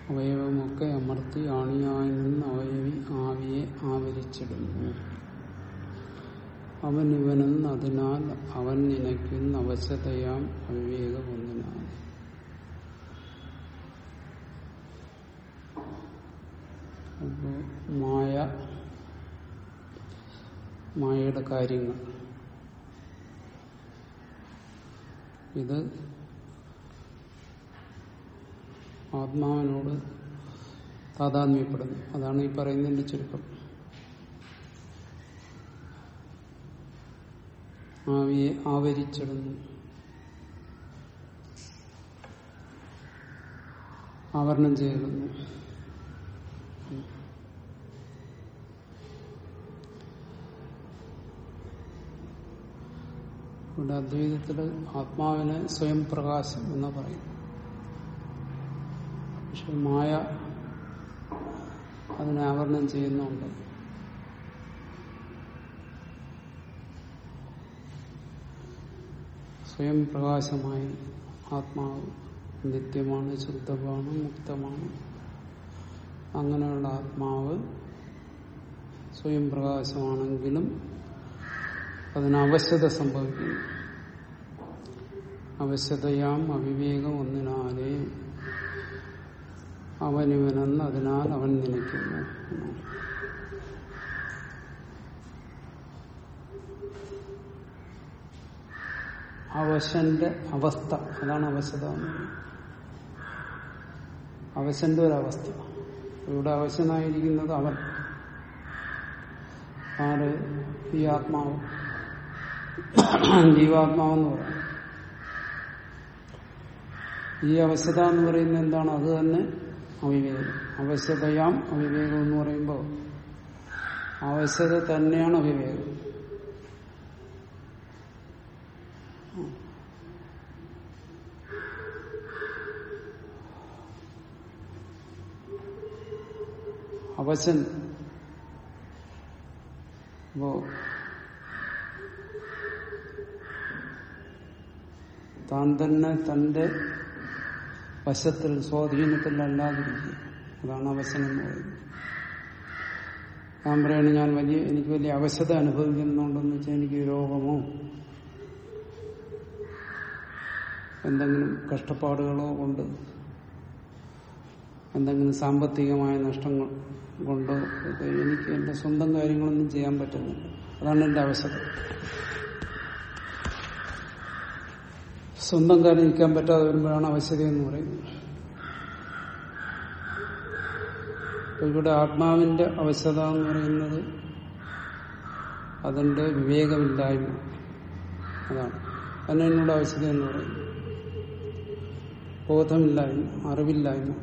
അവയവമൊക്കെ അമർത്തി ആണിയായി നിന്ന് അവയവി ആവിയെ ആവരിച്ചിടുന്നു അവൻ ഇവനെന്ന് അതിനാൽ അവൻ നിനയ്ക്കുന്ന അവശതയാം അവിവേക ഒന്നിനാൽ അപ്പോ മായ മായയുടെ കാര്യങ്ങൾ ഇത് ആത്മാവിനോട് താതാത്മ്യപ്പെടുന്നു അതാണ് ഈ പറയുന്നതിന്റെ ചുരുക്കം ആവിയെ ആവരിച്ചിടുന്നു ആവരണം ചെയ്യുന്നു ഇവിടെ അദ്വൈതത്തില് ആത്മാവിന് സ്വയം പ്രകാശം എന്ന് പറയും പക്ഷെ മായ അതിനെ ആവരണം ചെയ്യുന്നുണ്ട് സ്വയം പ്രകാശമായി ആത്മാവ് നിത്യമാണ് ശുദ്ധമാണ് മുക്തമാണ് അങ്ങനെയുള്ള ആത്മാവ് സ്വയം പ്രകാശമാണെങ്കിലും അതിന് അവശ്യത സംഭവിക്കുന്നു അവശ്യതയാം അവിവേകം ഒന്നിനാലേ അവനിവനെന്ന് അതിനാൽ അവൻ നിലയ്ക്കുന്നു അവശന്റെ അവസ്ഥ അതാണ് അവശത എന്ന് പറയുന്നത്. അവശന്റെ ഒരവസ്ഥ ഇവിടെ അവശനായിരിക്കുന്നത് അവൻ ആര് ഈ ആത്മാവ് ജീവാത്മാവെന്ന് പറയും ഈ അവശത എന്ന് പറയുന്നത് എന്താണ് അത് തന്നെ അവിവേകം അവശതയാം അവിവേകം എന്ന് പറയുമ്പോൾ അവശത തന്നെയാണ് അവിവേകം അവശൻ അപ്പോ താൻ തന്നെ തന്റെ വശത്തിൽ സ്വാധീനത്തിൽ അല്ലാതിരിക്കും അതാണ് അവസരം എന്ന് പറയുന്നത് ഞാൻ പറയണ ഞാൻ വലിയ എനിക്ക് വലിയ അവശത അനുഭവിക്കുന്നുണ്ടെന്ന് വെച്ചാൽ എനിക്ക് രോഗമോ എന്തെങ്കിലും കഷ്ടപ്പാടുകളോ കൊണ്ട് എന്തെങ്കിലും സാമ്പത്തികമായ നഷ്ടങ്ങൾ കൊണ്ടോ ഒക്കെ എനിക്ക് എന്റെ സ്വന്തം കാര്യങ്ങളൊന്നും ചെയ്യാൻ പറ്റുന്നില്ല അതാണ് എന്റെ അവശത സ്വന്തം കാര്യം നിൽക്കാൻ പറ്റാതെ വരുമ്പോഴാണ് അവശത എന്ന് പറയുന്നത് അപ്പൊ ഇവിടെ ആത്മാവിന്റെ അവശത എന്ന് പറയുന്നത് അതിന്റെ വിവേകമില്ലായ്മ അതാണ് തന്നെ എന്നോട് അവശത എന്ന് പറയുന്നത് ബോധമില്ലായ്മ അറിവില്ലായ്മ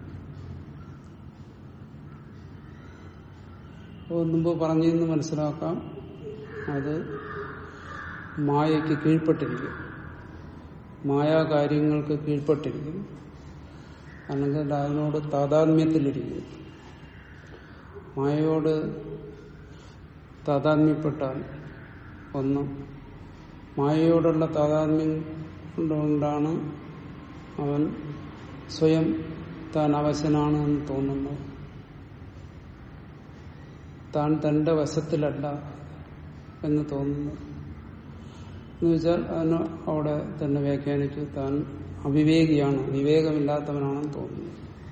അപ്പോൾ മുമ്പ് പറഞ്ഞെന്ന് മനസ്സിലാക്കാം അത് മായയ്ക്ക് കീഴ്പ്പെട്ടിരിക്കും മായാകാര്യങ്ങൾക്ക് കീഴ്പ്പെട്ടിരിക്കും അല്ലെങ്കിൽ അതിനോട് താതാത്മ്യത്തിലിരിക്കും മായയോട് താതാത്മ്യപ്പെട്ടാൽ ഒന്ന് മായയോടുള്ള താതാത്മ്യം കൊണ്ടുകൊണ്ടാണ് അവൻ സ്വയം താൻ അവശനാണ് എന്ന് തോന്നുന്നത് താൻ തന്റെ വശത്തിലല്ല എന്ന് തോന്നുന്നു എന്ന് വെച്ചാൽ അതിന് അവിടെ തന്നെ വ്യാഖ്യാനിച്ചു താൻ അവിവേകിയാണ് വിവേകമില്ലാത്തവനാണെന്ന് തോന്നുന്നു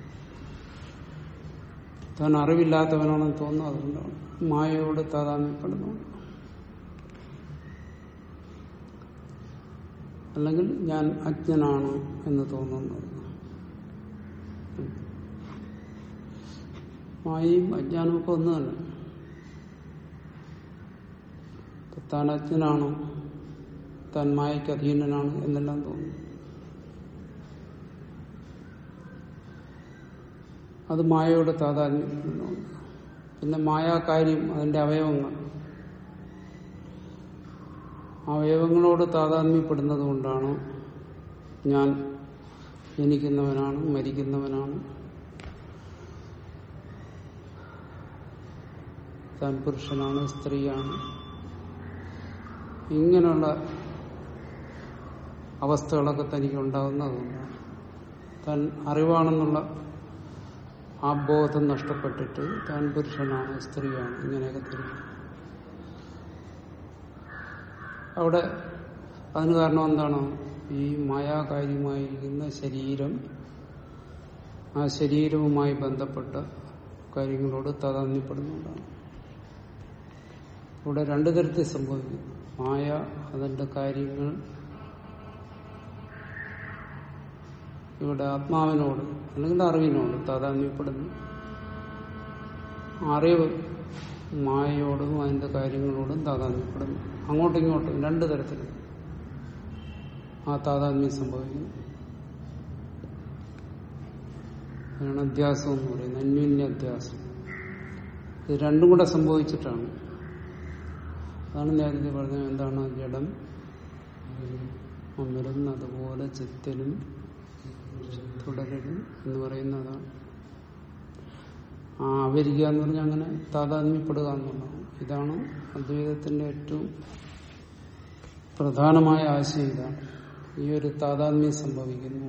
താൻ അറിവില്ലാത്തവനാണെന്ന് തോന്നുന്നു അതുകൊണ്ടാണ് മായയോട് താതാമ്യപ്പെടുന്നു അല്ലെങ്കിൽ ഞാൻ അജ്ഞനാണ് എന്ന് തോന്നുന്നത് മായയും അജ്ഞാനവും ഒക്കെ ഒന്ന് തന്നെ താൻ അജ്ഞനാണോ താൻ മായയ്ക്ക് അധീനനാണ് എന്നെല്ലാം തോന്നുന്നു അത് മായയോട് താതാത്മ്യപ്പെടുന്നുണ്ട് പിന്നെ മായാകാര്യം അതിന്റെ അവയവങ്ങൾ അവയവങ്ങളോട് താതാത്മ്യപ്പെടുന്നത് കൊണ്ടാണ് ഞാൻ ജനിക്കുന്നവനാണ് മരിക്കുന്നവനാണ് താൻ പുരുഷനാണ് സ്ത്രീയാണ് ഇങ്ങനെയുള്ള അവസ്ഥകളൊക്കെ തനിക്ക് ഉണ്ടാകുന്നതുകൊണ്ടാണ് താൻ അറിവാണെന്നുള്ള ആ ബോധം നഷ്ടപ്പെട്ടിട്ട് താൻ പുരുഷനാണ് സ്ത്രീയാണ് ഇങ്ങനെയൊക്കെ തിരിക്കും അവിടെ അതിന് കാരണം എന്താണ് ഈ മായാകാര്യമായിരിക്കുന്ന ശരീരം ആ ശരീരവുമായി ബന്ധപ്പെട്ട കാര്യങ്ങളോട് താതാന്യപ്പെടുന്നുണ്ടാണ് ഇവിടെ രണ്ടു തരത്തിൽ സംഭവിക്കുന്നു മായ അതിന്റെ കാര്യങ്ങൾ ഇവിടെ ആത്മാവിനോട് അല്ലെങ്കിൽ അറിവിനോട് താതാന്യപ്പെടുന്നു അറിവ് മായയോടും അതിന്റെ കാര്യങ്ങളോടും താതാന്യപ്പെടുന്നു അങ്ങോട്ടും ഇങ്ങോട്ടും രണ്ടു തരത്തിൽ ആ താതാത്മ്യം സംഭവിക്കുന്നു അതാണ് അധ്യാസം എന്ന് പറയുന്നത് അന്യോന്യ അധ്യാസം ഇത് രണ്ടും കൂടെ സംഭവിച്ചിട്ടാണ് അതാണ് നേരത്തെ പറഞ്ഞത് എന്താണ് ജഡം അമരും അതുപോലെ ചിത്തനും തുടരലും എന്ന് പറയുന്നതാണ് ആ ആവരിക്കുക എന്ന് പറഞ്ഞാൽ അങ്ങനെ താതാത്മ്യപ്പെടുക എന്നുള്ളതാണ് ഇതാണ് അദ്വൈതത്തിന്റെ ഏറ്റവും പ്രധാനമായ ആശയം ഇതാണ് ഈ ഒരു താതാത്മ്യം സംഭവിക്കുന്നു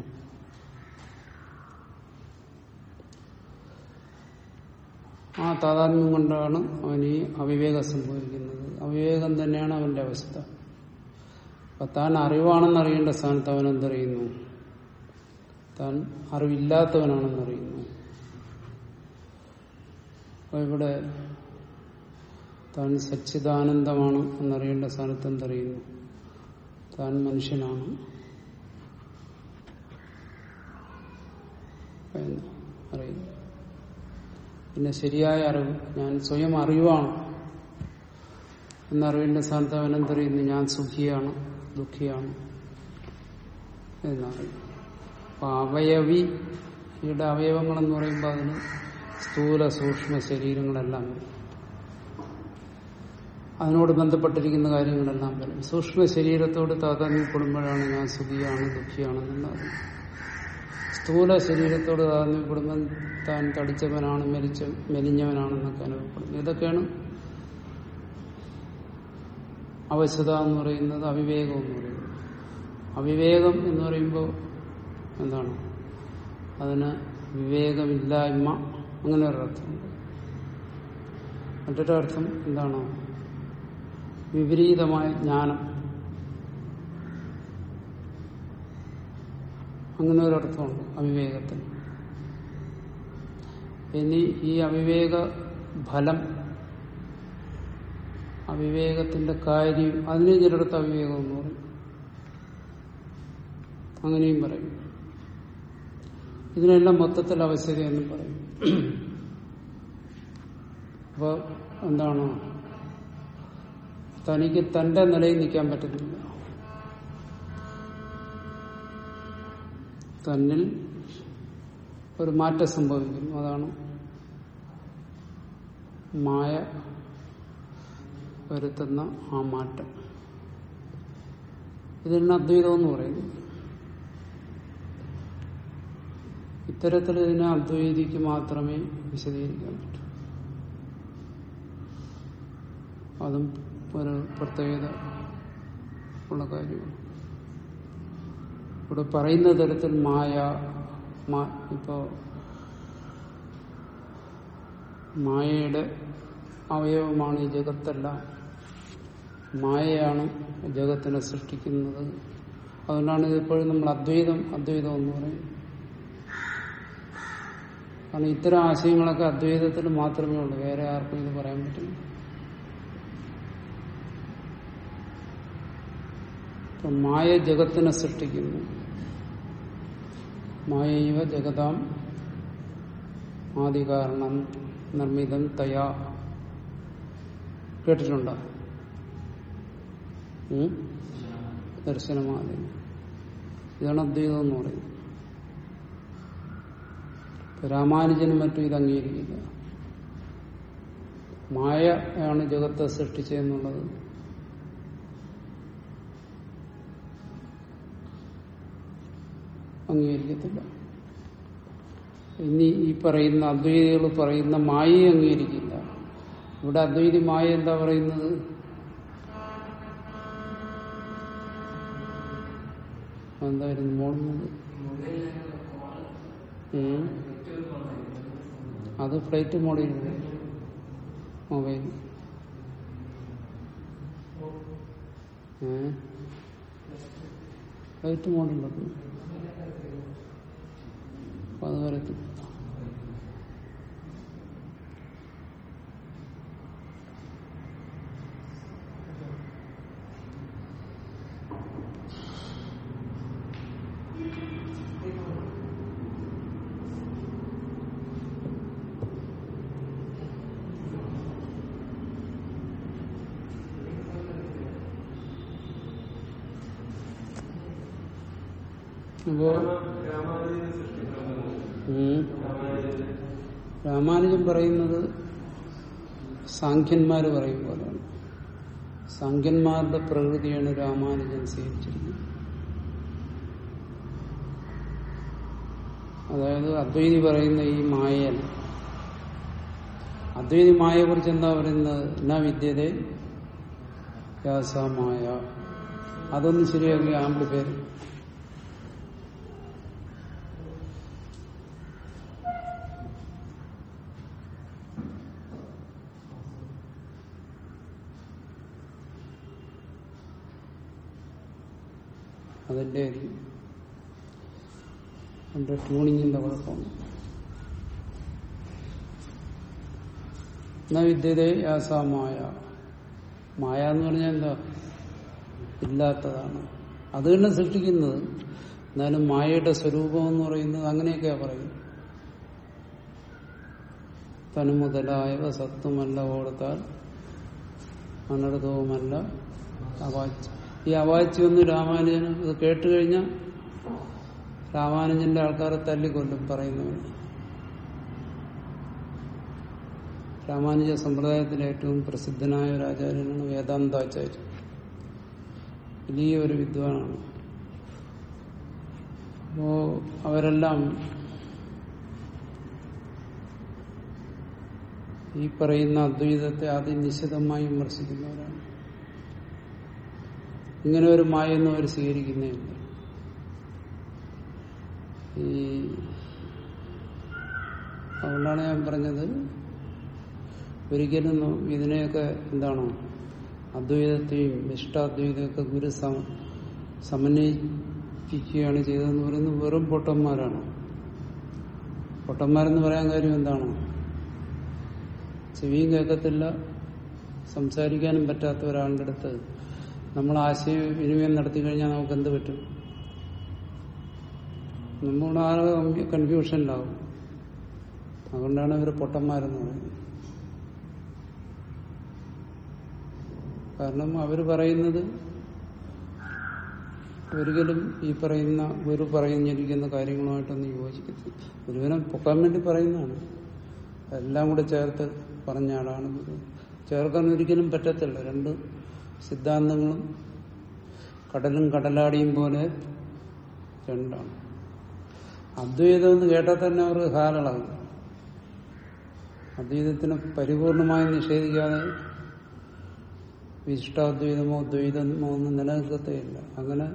ആ താതാത്മ്യം കൊണ്ടാണ് അവൻ ഈ അവിവേകം സംഭവിക്കുന്നത് അവിവേകം തന്നെയാണ് അവന്റെ അവസ്ഥ അപ്പൊ താൻ അറിവാണെന്ന് അറിയേണ്ട സ്ഥാനത്ത് അവൻ എന്തറിയുന്നു താൻ അറിവില്ലാത്തവനാണെന്നറിയുന്നു അപ്പൊ ഇവിടെ താൻ സച്ചിദാനന്ദമാണ് എന്നറിയേണ്ട സ്ഥാനത്ത് എന്തറിയുന്നു താൻ മനുഷ്യനാണ് എന്ന് അറിയുന്നു പിന്നെ ശരിയായ അറിവ് ഞാൻ സ്വയം അറിവാണ് എന്നറിവേണ്ട സ്ഥാനത്ത് അവൻ എന്തറിയുന്നു ഞാൻ സുഖിയാണ് ദുഃഖിയാണ് എന്നറിയും അപ്പൊ അവയവിയുടെ അവയവങ്ങൾ എന്ന് പറയുമ്പോൾ അതിന് സ്ഥൂല സൂക്ഷ്മ ശരീരങ്ങളെല്ലാം വരും അതിനോട് ബന്ധപ്പെട്ടിരിക്കുന്ന കാര്യങ്ങളെല്ലാം വരും സൂക്ഷ്മ ശരീരത്തോട് താതാത്മ്യപ്പെടുമ്പോഴാണ് ഞാൻ സുഖിയാണ് ദുഃഖിയാണെന്നുള്ളത് സ്ഥൂല ശരീരത്തോട് താതാത്മ്യപ്പെടുമ്പോൾ താൻ തടിച്ചവനാണ് മെലിച്ച മെലിഞ്ഞവനാണെന്നൊക്കെ അനുഭവപ്പെടുന്നു ഇതൊക്കെയാണ് അവശത എന്ന് പറയുന്നത് അവിവേകം എന്ന് പറയുന്നത് അവിവേകം എന്ന് പറയുമ്പോൾ എന്താണ് അതിന് വിവേകമില്ലായ്മ അങ്ങനെ ഒരർത്ഥമുണ്ട് മറ്റൊരർത്ഥം എന്താണ് വിപരീതമായ ജ്ഞാനം അങ്ങനെ ഒരർത്ഥമുണ്ട് അവിവേകത്തിന് ഇനി ഈ അവിവേക ഫലം അവിവേകത്തിന്റെ കാര്യം അതിനെ ചിലടത്ത് അവിവേകം എന്ന് പറയും അങ്ങനെയും പറയും ഇതിനെല്ലാം മൊത്തത്തിൽ അവശ്യത എന്നും പറയും അപ്പൊ എന്താണ് തനിക്ക് തന്റെ നിലയിൽ നിൽക്കാൻ പറ്റുന്നില്ല തന്നിൽ ഒരു മാറ്റം സംഭവിക്കുന്നു അതാണ് മായ വരുത്തുന്ന ആ മാറ്റം ഇതിന് അദ്വൈതം എന്ന് പറയുന്നു ഇത്തരത്തിൽ ഇതിനെ അദ്വൈതിക്ക് മാത്രമേ വിശദീകരിക്കാൻ പറ്റൂ അതും ഒരു പ്രത്യേകത ഉള്ള കാര്യമാണ് ഇവിടെ പറയുന്ന തരത്തിൽ മായ ഇപ്പോ മായയുടെ അവയവമാണ് ഈ ജഗത്തെല്ലാം മായയാണ് ജഗത്തിനെ സൃഷ്ടിക്കുന്നത് അതുകൊണ്ടാണ് ഇപ്പോഴും നമ്മൾ അദ്വൈതം അദ്വൈതം എന്ന് പറയുന്നത് കാരണം ഇത്തരം ആശയങ്ങളൊക്കെ അദ്വൈതത്തിൽ മാത്രമേ ഉള്ളൂ വേറെ ആർക്കും ഇത് പറയാൻ പറ്റില്ല ഇപ്പൊ മായ ജഗത്തിനെ സൃഷ്ടിക്കുന്നു മായൈവ ജഗതാം ആദികാരണം നിർമ്മിതം തയാ കേട്ടിട്ടുണ്ടോ ദർശനമാതി ഇതാണ് അദ്വൈതം എന്ന് പറയുന്നത് രാമാനുജനും മറ്റും ഇത് അംഗീകരിക്കില്ല മായ ആണ് ജഗത്തെ സൃഷ്ടിച്ചതെന്നുള്ളത് അംഗീകരിക്കത്തില്ല ഇനി ഈ പറയുന്ന അദ്വൈതികൾ പറയുന്ന മായയെ അംഗീകരിക്കില്ല ഇവിടെ അദ്വൈതി മായ എന്താ പറയുന്നത് എന്തായിരുന്നു മോളുന്നത് അത് ഫ്ലൈറ്റ് മോഡിൽ മൊബൈൽ ഏ ഫ്ലൈറ്റ് മോഡിലുണ്ട് അപ്പൊ അത് വരത്തും അപ്പോ ഉം. രാമാനുജൻ പറയുന്നത് സാഖ്യന്മാര് പറയും പോലെയാണ് സാഖ്യന്മാരുടെ പ്രകൃതിയാണ് രാമാനുജൻ സ്വീകരിച്ചിരിക്കുന്നത് അതായത് അദ്വൈതി പറയുന്ന ഈ മായൻ അദ്വൈതി മായയെ കുറിച്ച് എന്താ പറയുന്നത് എന്നാ വിദ്യതേ മായ അതൊന്നും ശരിയാക്കി ആമ്പിളി പേര് അതിന്റെ ആയിരിക്കും എന്റെ ട്യൂണിങ്ങിന്റെ കുഴപ്പമാണ് എന്നാ വിദ്യതേ യാസാമായ മായ എന്ന് പറഞ്ഞാൽ എന്താ ഇല്ലാത്തതാണ് അത് തന്നെ സൃഷ്ടിക്കുന്നത് എന്നാലും മായയുടെ സ്വരൂപം എന്ന് പറയുന്നത് അങ്ങനെയൊക്കെയാ പറയുന്നത് തനുമുതലായവ സത്വമല്ല ഓടത്താൽ അനർത്ഥവുമല്ല അവാച്യം ഈ അവാച്യമൊന്നും രാമാനുജന് ഇത് കേട്ട് കഴിഞ്ഞാൽ രാമാനുജന്റെ ആൾക്കാരെ തല്ലിക്കൊല്ലും പറയുന്നവർ രാമാനുജ സമ്പ്രദായത്തിലെ ഏറ്റവും പ്രസിദ്ധനായ ഒരു ആചാര്യനാണ് വേദാന്താചാര്യൻ വലിയ ഒരു വിദ്വാനാണ് അപ്പോ അവരെല്ലാം ഈ പറയുന്ന അദ്വൈതത്തെ ആദ്യം നിശിതമായി വിമർശിക്കുന്നവരാണ് ഇങ്ങനെ ഒരു മായൊന്നും അവർ സ്വീകരിക്കുന്നില്ല ഈ അതുകൊണ്ടാണ് ഞാൻ പറഞ്ഞത് ഒരിക്കലും ഇതിനെയൊക്കെ എന്താണോ അദ്വൈതത്തെയും ഇഷ്ടാദ്വൈതയൊക്കെ ഗുരു സമ- സമന്വയിപ്പിക്കുകയാണ് ചെയ്തതെന്ന് പറയുന്നത് വെറും പൊട്ടന്മാരാണ് പൊട്ടന്മാരെന്ന് പറയാൻ കാര്യം എന്താണ് ചെവിയും കേൾക്കത്തില്ല സംസാരിക്കാനും പറ്റാത്ത ഒരാളുടെ അടുത്ത് നമ്മൾ ആശയവിനിമയം നടത്തി കഴിഞ്ഞാൽ നമുക്ക് എന്ത് പറ്റും നമ്മുടെ ആകെ കൺഫ്യൂഷനിലാവും അതുകൊണ്ടാണ് ഇവർ പൊട്ടന്മാരെന്ന് പറയുന്നത് കാരണം അവർ പറയുന്നത് ഒരിക്കലും ഈ പറയുന്ന ഗുരു പറഞ്ഞിരിക്കുന്ന കാര്യങ്ങളുമായിട്ടൊന്നും യോജിക്കത്തില്ല ഗുരുവിനെ പൊക്കാൻ വേണ്ടി പറയുന്നതാണ് എല്ലാം കൂടെ ചേർത്ത് പറഞ്ഞ ആളാണ് ഗുരു ചേർക്കാൻ ഒരിക്കലും പറ്റത്തില്ല രണ്ട് സിദ്ധാന്തങ്ങളും കടലും കടലാടിയും പോലെ രണ്ടാണ് അദ്വൈതം എന്ന് കേട്ടാൽ തന്നെ അവർക്ക് ഹാലളകും അദ്വൈതത്തിനെ പരിപൂർണമായി നിഷേധിക്കാതെ വിശിഷ്ടാദ്വൈതമോ ദ്വൈതമോ ഒന്നും നിലനിൽക്കത്തേയില്ല അങ്ങനെ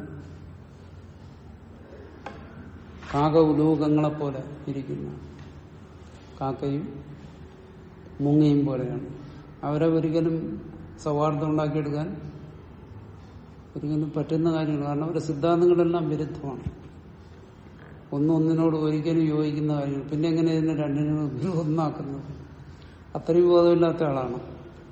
കാക ഉലൂകങ്ങളെ പോലെ ഇരിക്കുന്ന കാക്കയും മുങ്ങയും പോലെയാണ് അവരെ ഒരിക്കലും സൗഹാർദ്ദം ഉണ്ടാക്കിയെടുക്കാൻ ഒരിക്കലും പറ്റുന്ന കാര്യങ്ങൾ കാരണം അവരുടെ സിദ്ധാന്തങ്ങളെല്ലാം വിരുദ്ധമാണ് ഒന്നും ഒന്നിനോട് ഒരിക്കലും യോജിക്കുന്ന കാര്യങ്ങൾ പിന്നെ എങ്ങനെ ഇതിനെ രണ്ടിനും ഗുരു ഒന്നാക്കുന്നത് അത്രയും ബോധമില്ലാത്ത ആളാണ്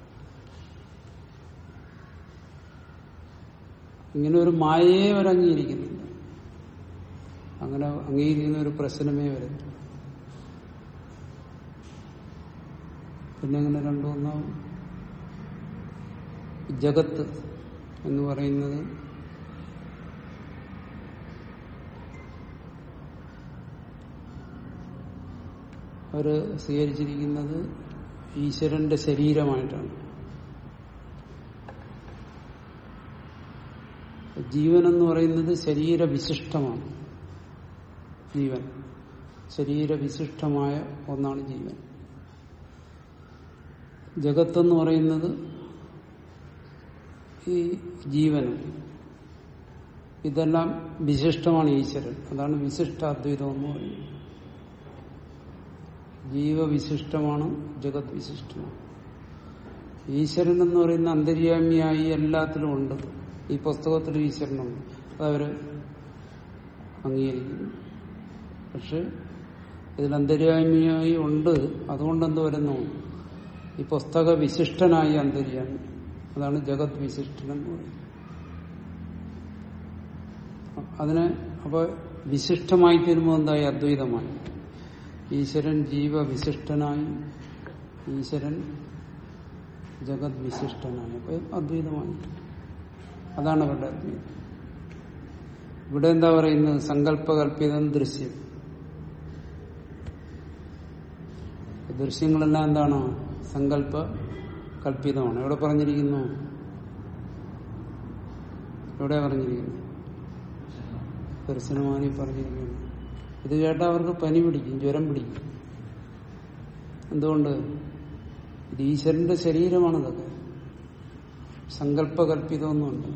ഇങ്ങനെ ഒരു മായയെ അവർ അംഗീകരിക്കുന്നില്ല അങ്ങനെ അംഗീകരിക്കുന്ന ഒരു പ്രശ്നമേ വരുന്നു പിന്നെ എങ്ങനെ രണ്ടു ഒന്നാവും ജഗത്ത് എന്ന് പറയുന്നത് അവര് സ്വീകരിച്ചിരിക്കുന്നത് ഈശ്വരന്റെ ശരീരമായിട്ടാണ് ജീവൻ എന്ന് പറയുന്നത് ശരീരവിശിഷ്ടമാണ് ജീവൻ ശരീരവിശിഷ്ടമായ ഒന്നാണ് ജീവൻ ജഗത്തെന്ന് പറയുന്നത് ഈ ജീവനും ഇതെല്ലാം വിശിഷ്ടമാണ് ഈശ്വരൻ അതാണ് വിശിഷ്ടാദ്വൈതം എന്ന് പറയുന്നത് ജീവവിശിഷ്ടമാണ് ജഗത് വിശിഷ്ടമാണ് ഈശ്വരൻ എന്ന് പറയുന്ന അന്തര്യാമിയായി എല്ലാത്തിലും ഉണ്ട് ഈ പുസ്തകത്തിൽ ഈശ്വരനുണ്ട് അതവര് അംഗീകരിക്കുന്നു പക്ഷെ ഇതിൽ അന്തര്യാമിയായി ഉണ്ട് അതുകൊണ്ട് എന്ത് വരുന്നു ഈ പുസ്തക വിശിഷ്ടനായി അന്തര്യാമി അതാണ് ജഗത് വിശിഷ്ടൻ എന്ന് പറയുന്നത് അതിനെ അപ്പൊ വിശിഷ്ടമായി തീരുമ്പോൾ എന്തായി അദ്വൈതമായി ഈശ്വരൻ ജീവവിശിഷ്ടനായി ഈശ്വരൻ ജഗത് വിശിഷ്ടനായി അപ്പൊ അദ്വൈതമായി അതാണ് അവരുടെ അദ്വൈതം ഇവിടെ എന്താ പറയുന്നത് സങ്കല്പകല്പിതം ദൃശ്യം ദൃശ്യങ്ങളെല്ലാം എന്താണ് സങ്കല്പ കല്പിതമാണ് എവിടെ പറഞ്ഞിരിക്കുന്നു എവിടെ പറഞ്ഞിരിക്കുന്നു ദർശനമാനി പറഞ്ഞിരിക്കുന്നു ഇത് കേട്ടാൽ അവർക്ക് പനി പിടിക്കും ജ്വരം പിടിക്കും എന്തുകൊണ്ട് ഇത് ഈശ്വരന്റെ ശരീരമാണ് ഇതൊക്കെ സങ്കല്പകല്പിതമൊന്നുമുണ്ട്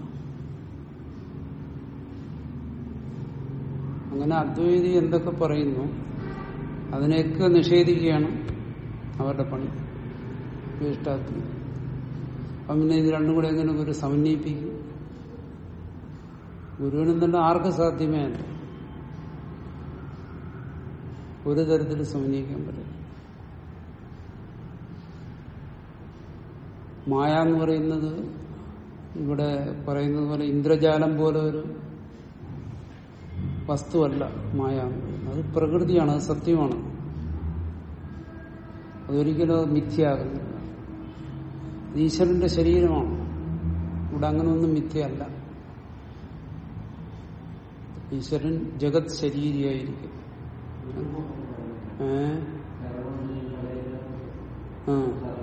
അങ്ങനെ അദ്വൈതി എന്തൊക്കെ പറയുന്നു അതിനെയൊക്കെ നിഷേധിക്കുകയാണ് അവരുടെ പണി ഇഷ്ടാദ്വൈതി അപ്പം പിന്നെ ഇത് രണ്ടും കൂടെ എങ്ങനെ ഒരു സമന്വയിപ്പിക്കും ഗുരുവിനും തന്നെ ആർക്കും സാധ്യമേ അല്ല ഒരു തരത്തിൽ സമന്വയിക്കാൻ പറ്റില്ല മായ എന്ന് പറയുന്നത് ഇവിടെ പറയുന്നത് പോലെ ഇന്ദ്രജാലം പോലെ ഒരു വസ്തുവല്ല മായ എന്ന് പറയുന്നത് അത് പ്രകൃതിയാണ് അത് സത്യമാണ് അതൊരിക്കലും അത് മിഥ്യയാകുന്നില്ല ഇത് ഈശ്വരന്റെ ശരീരമാണ് ഇവിടെ അങ്ങനെ ഒന്നും മിഥ്യയല്ല ഈശ്വരൻ ജഗത് ശരീരിയായിരിക്കും ഏ ആ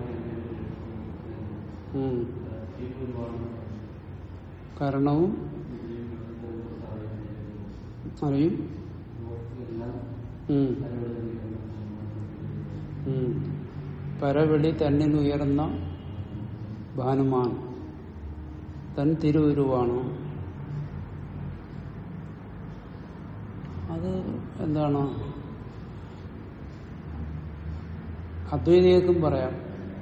ഉം. കാരണവും അറിയും ഉം. ഉം. പരവെളി തന്നിൽ ഉയർന്ന ഭാനുമാൻ തൻ തിരുവുരുവാണ് അത് എന്താണ് അദ്വൈതികൾക്കും പറയാം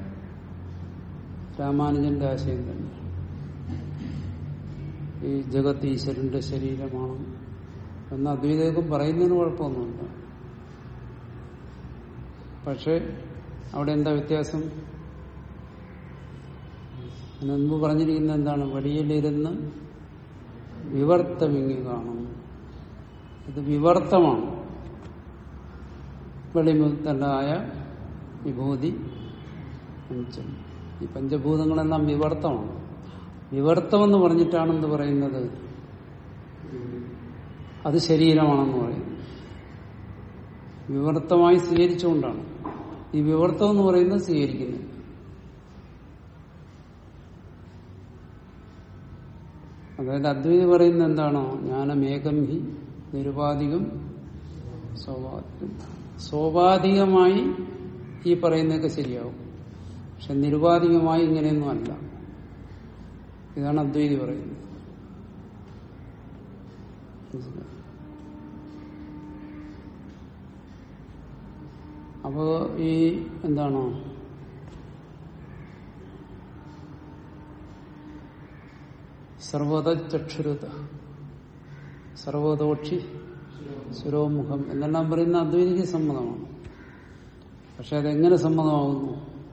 രാമാനുജന്റെ ആശയം തന്നെ ഈ ജഗത്ത് ഈശ്വരന്റെ ശരീരമാണ് എന്ന് അദ്വൈതക്കും പറയുന്നതിന് കുഴപ്പമൊന്നുമില്ല പക്ഷെ അവിടെ എന്താ വ്യത്യാസം മുൻപ് പറഞ്ഞിരിക്കുന്ന എന്താണ് വടിയിലിരുന്ന് വിവർത്തമിങ്ങി കാണും ഇത് വിവർത്തമാണ് വെളിമുക്തനായ വിഭൂതി പഞ്ചം ഈ പഞ്ചഭൂതങ്ങളെല്ലാം വിവർത്തമാണ് വിവർത്തം എന്ന് പറഞ്ഞിട്ടാണ് എന്ത് പറയുന്നത് അത് ശരീരമാണെന്ന് പറയുന്നത് വിവർത്തമായി സ്വീകരിച്ചുകൊണ്ടാണ് ഈ വിവർത്തം എന്ന് പറയുന്നത് സ്വീകരിക്കുന്നത് അതായത് അദ്വൈതി പറയുന്നത് എന്താണോ ജ്ഞാനമേകം ഹി നിരുപാധികം സ്വാഭാവികം സ്വാഭാവികമായി ഈ പറയുന്നതൊക്കെ ശരിയാവും പക്ഷെ നിരുപാധികമായി ഇങ്ങനെയൊന്നും അല്ല ഇതാണ് അദ്വൈതി പറയുന്നത് മനസ്സിലായോ? അപ്പോ ഈ എന്താണോ സർവത ചക്ഷുരത സർവതോക്ഷി ശിരോമുഖം എന്നെല്ലാം പറയുന്ന അദ്വൈതിക്ക് സമ്മതമാണ് പക്ഷെ അതെങ്ങനെ സമ്മതമാകുന്നു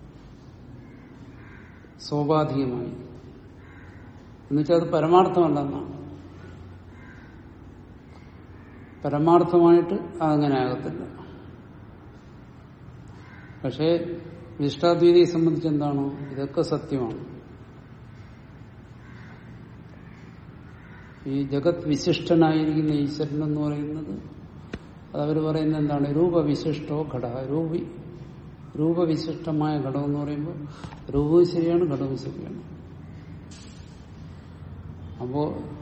സ്വാഭാവികമായി എന്നുവെച്ചാൽ അത് പരമാർത്ഥമല്ലെന്നാണ് പരമാർത്ഥമായിട്ട് അതങ്ങനെ ആകത്തില്ല പക്ഷേ വിശിഷ്ടാദ്വൈതിയെ സംബന്ധിച്ച് എന്താണോ ഇതൊക്കെ സത്യമാണ് ഈ ജഗത് വിശിഷ്ടനായിരിക്കുന്ന ഈശ്വരൻ എന്ന് പറയുന്നത് അതവർ പറയുന്നത് എന്താണ് രൂപവിശിഷ്ടോ ഘട രൂപി രൂപവിശിഷ്ടമായ ഘടകം എന്ന് പറയുമ്പോൾ രൂപവും ശരിയാണ് ഘടവും ശരിയാണ് അപ്പോ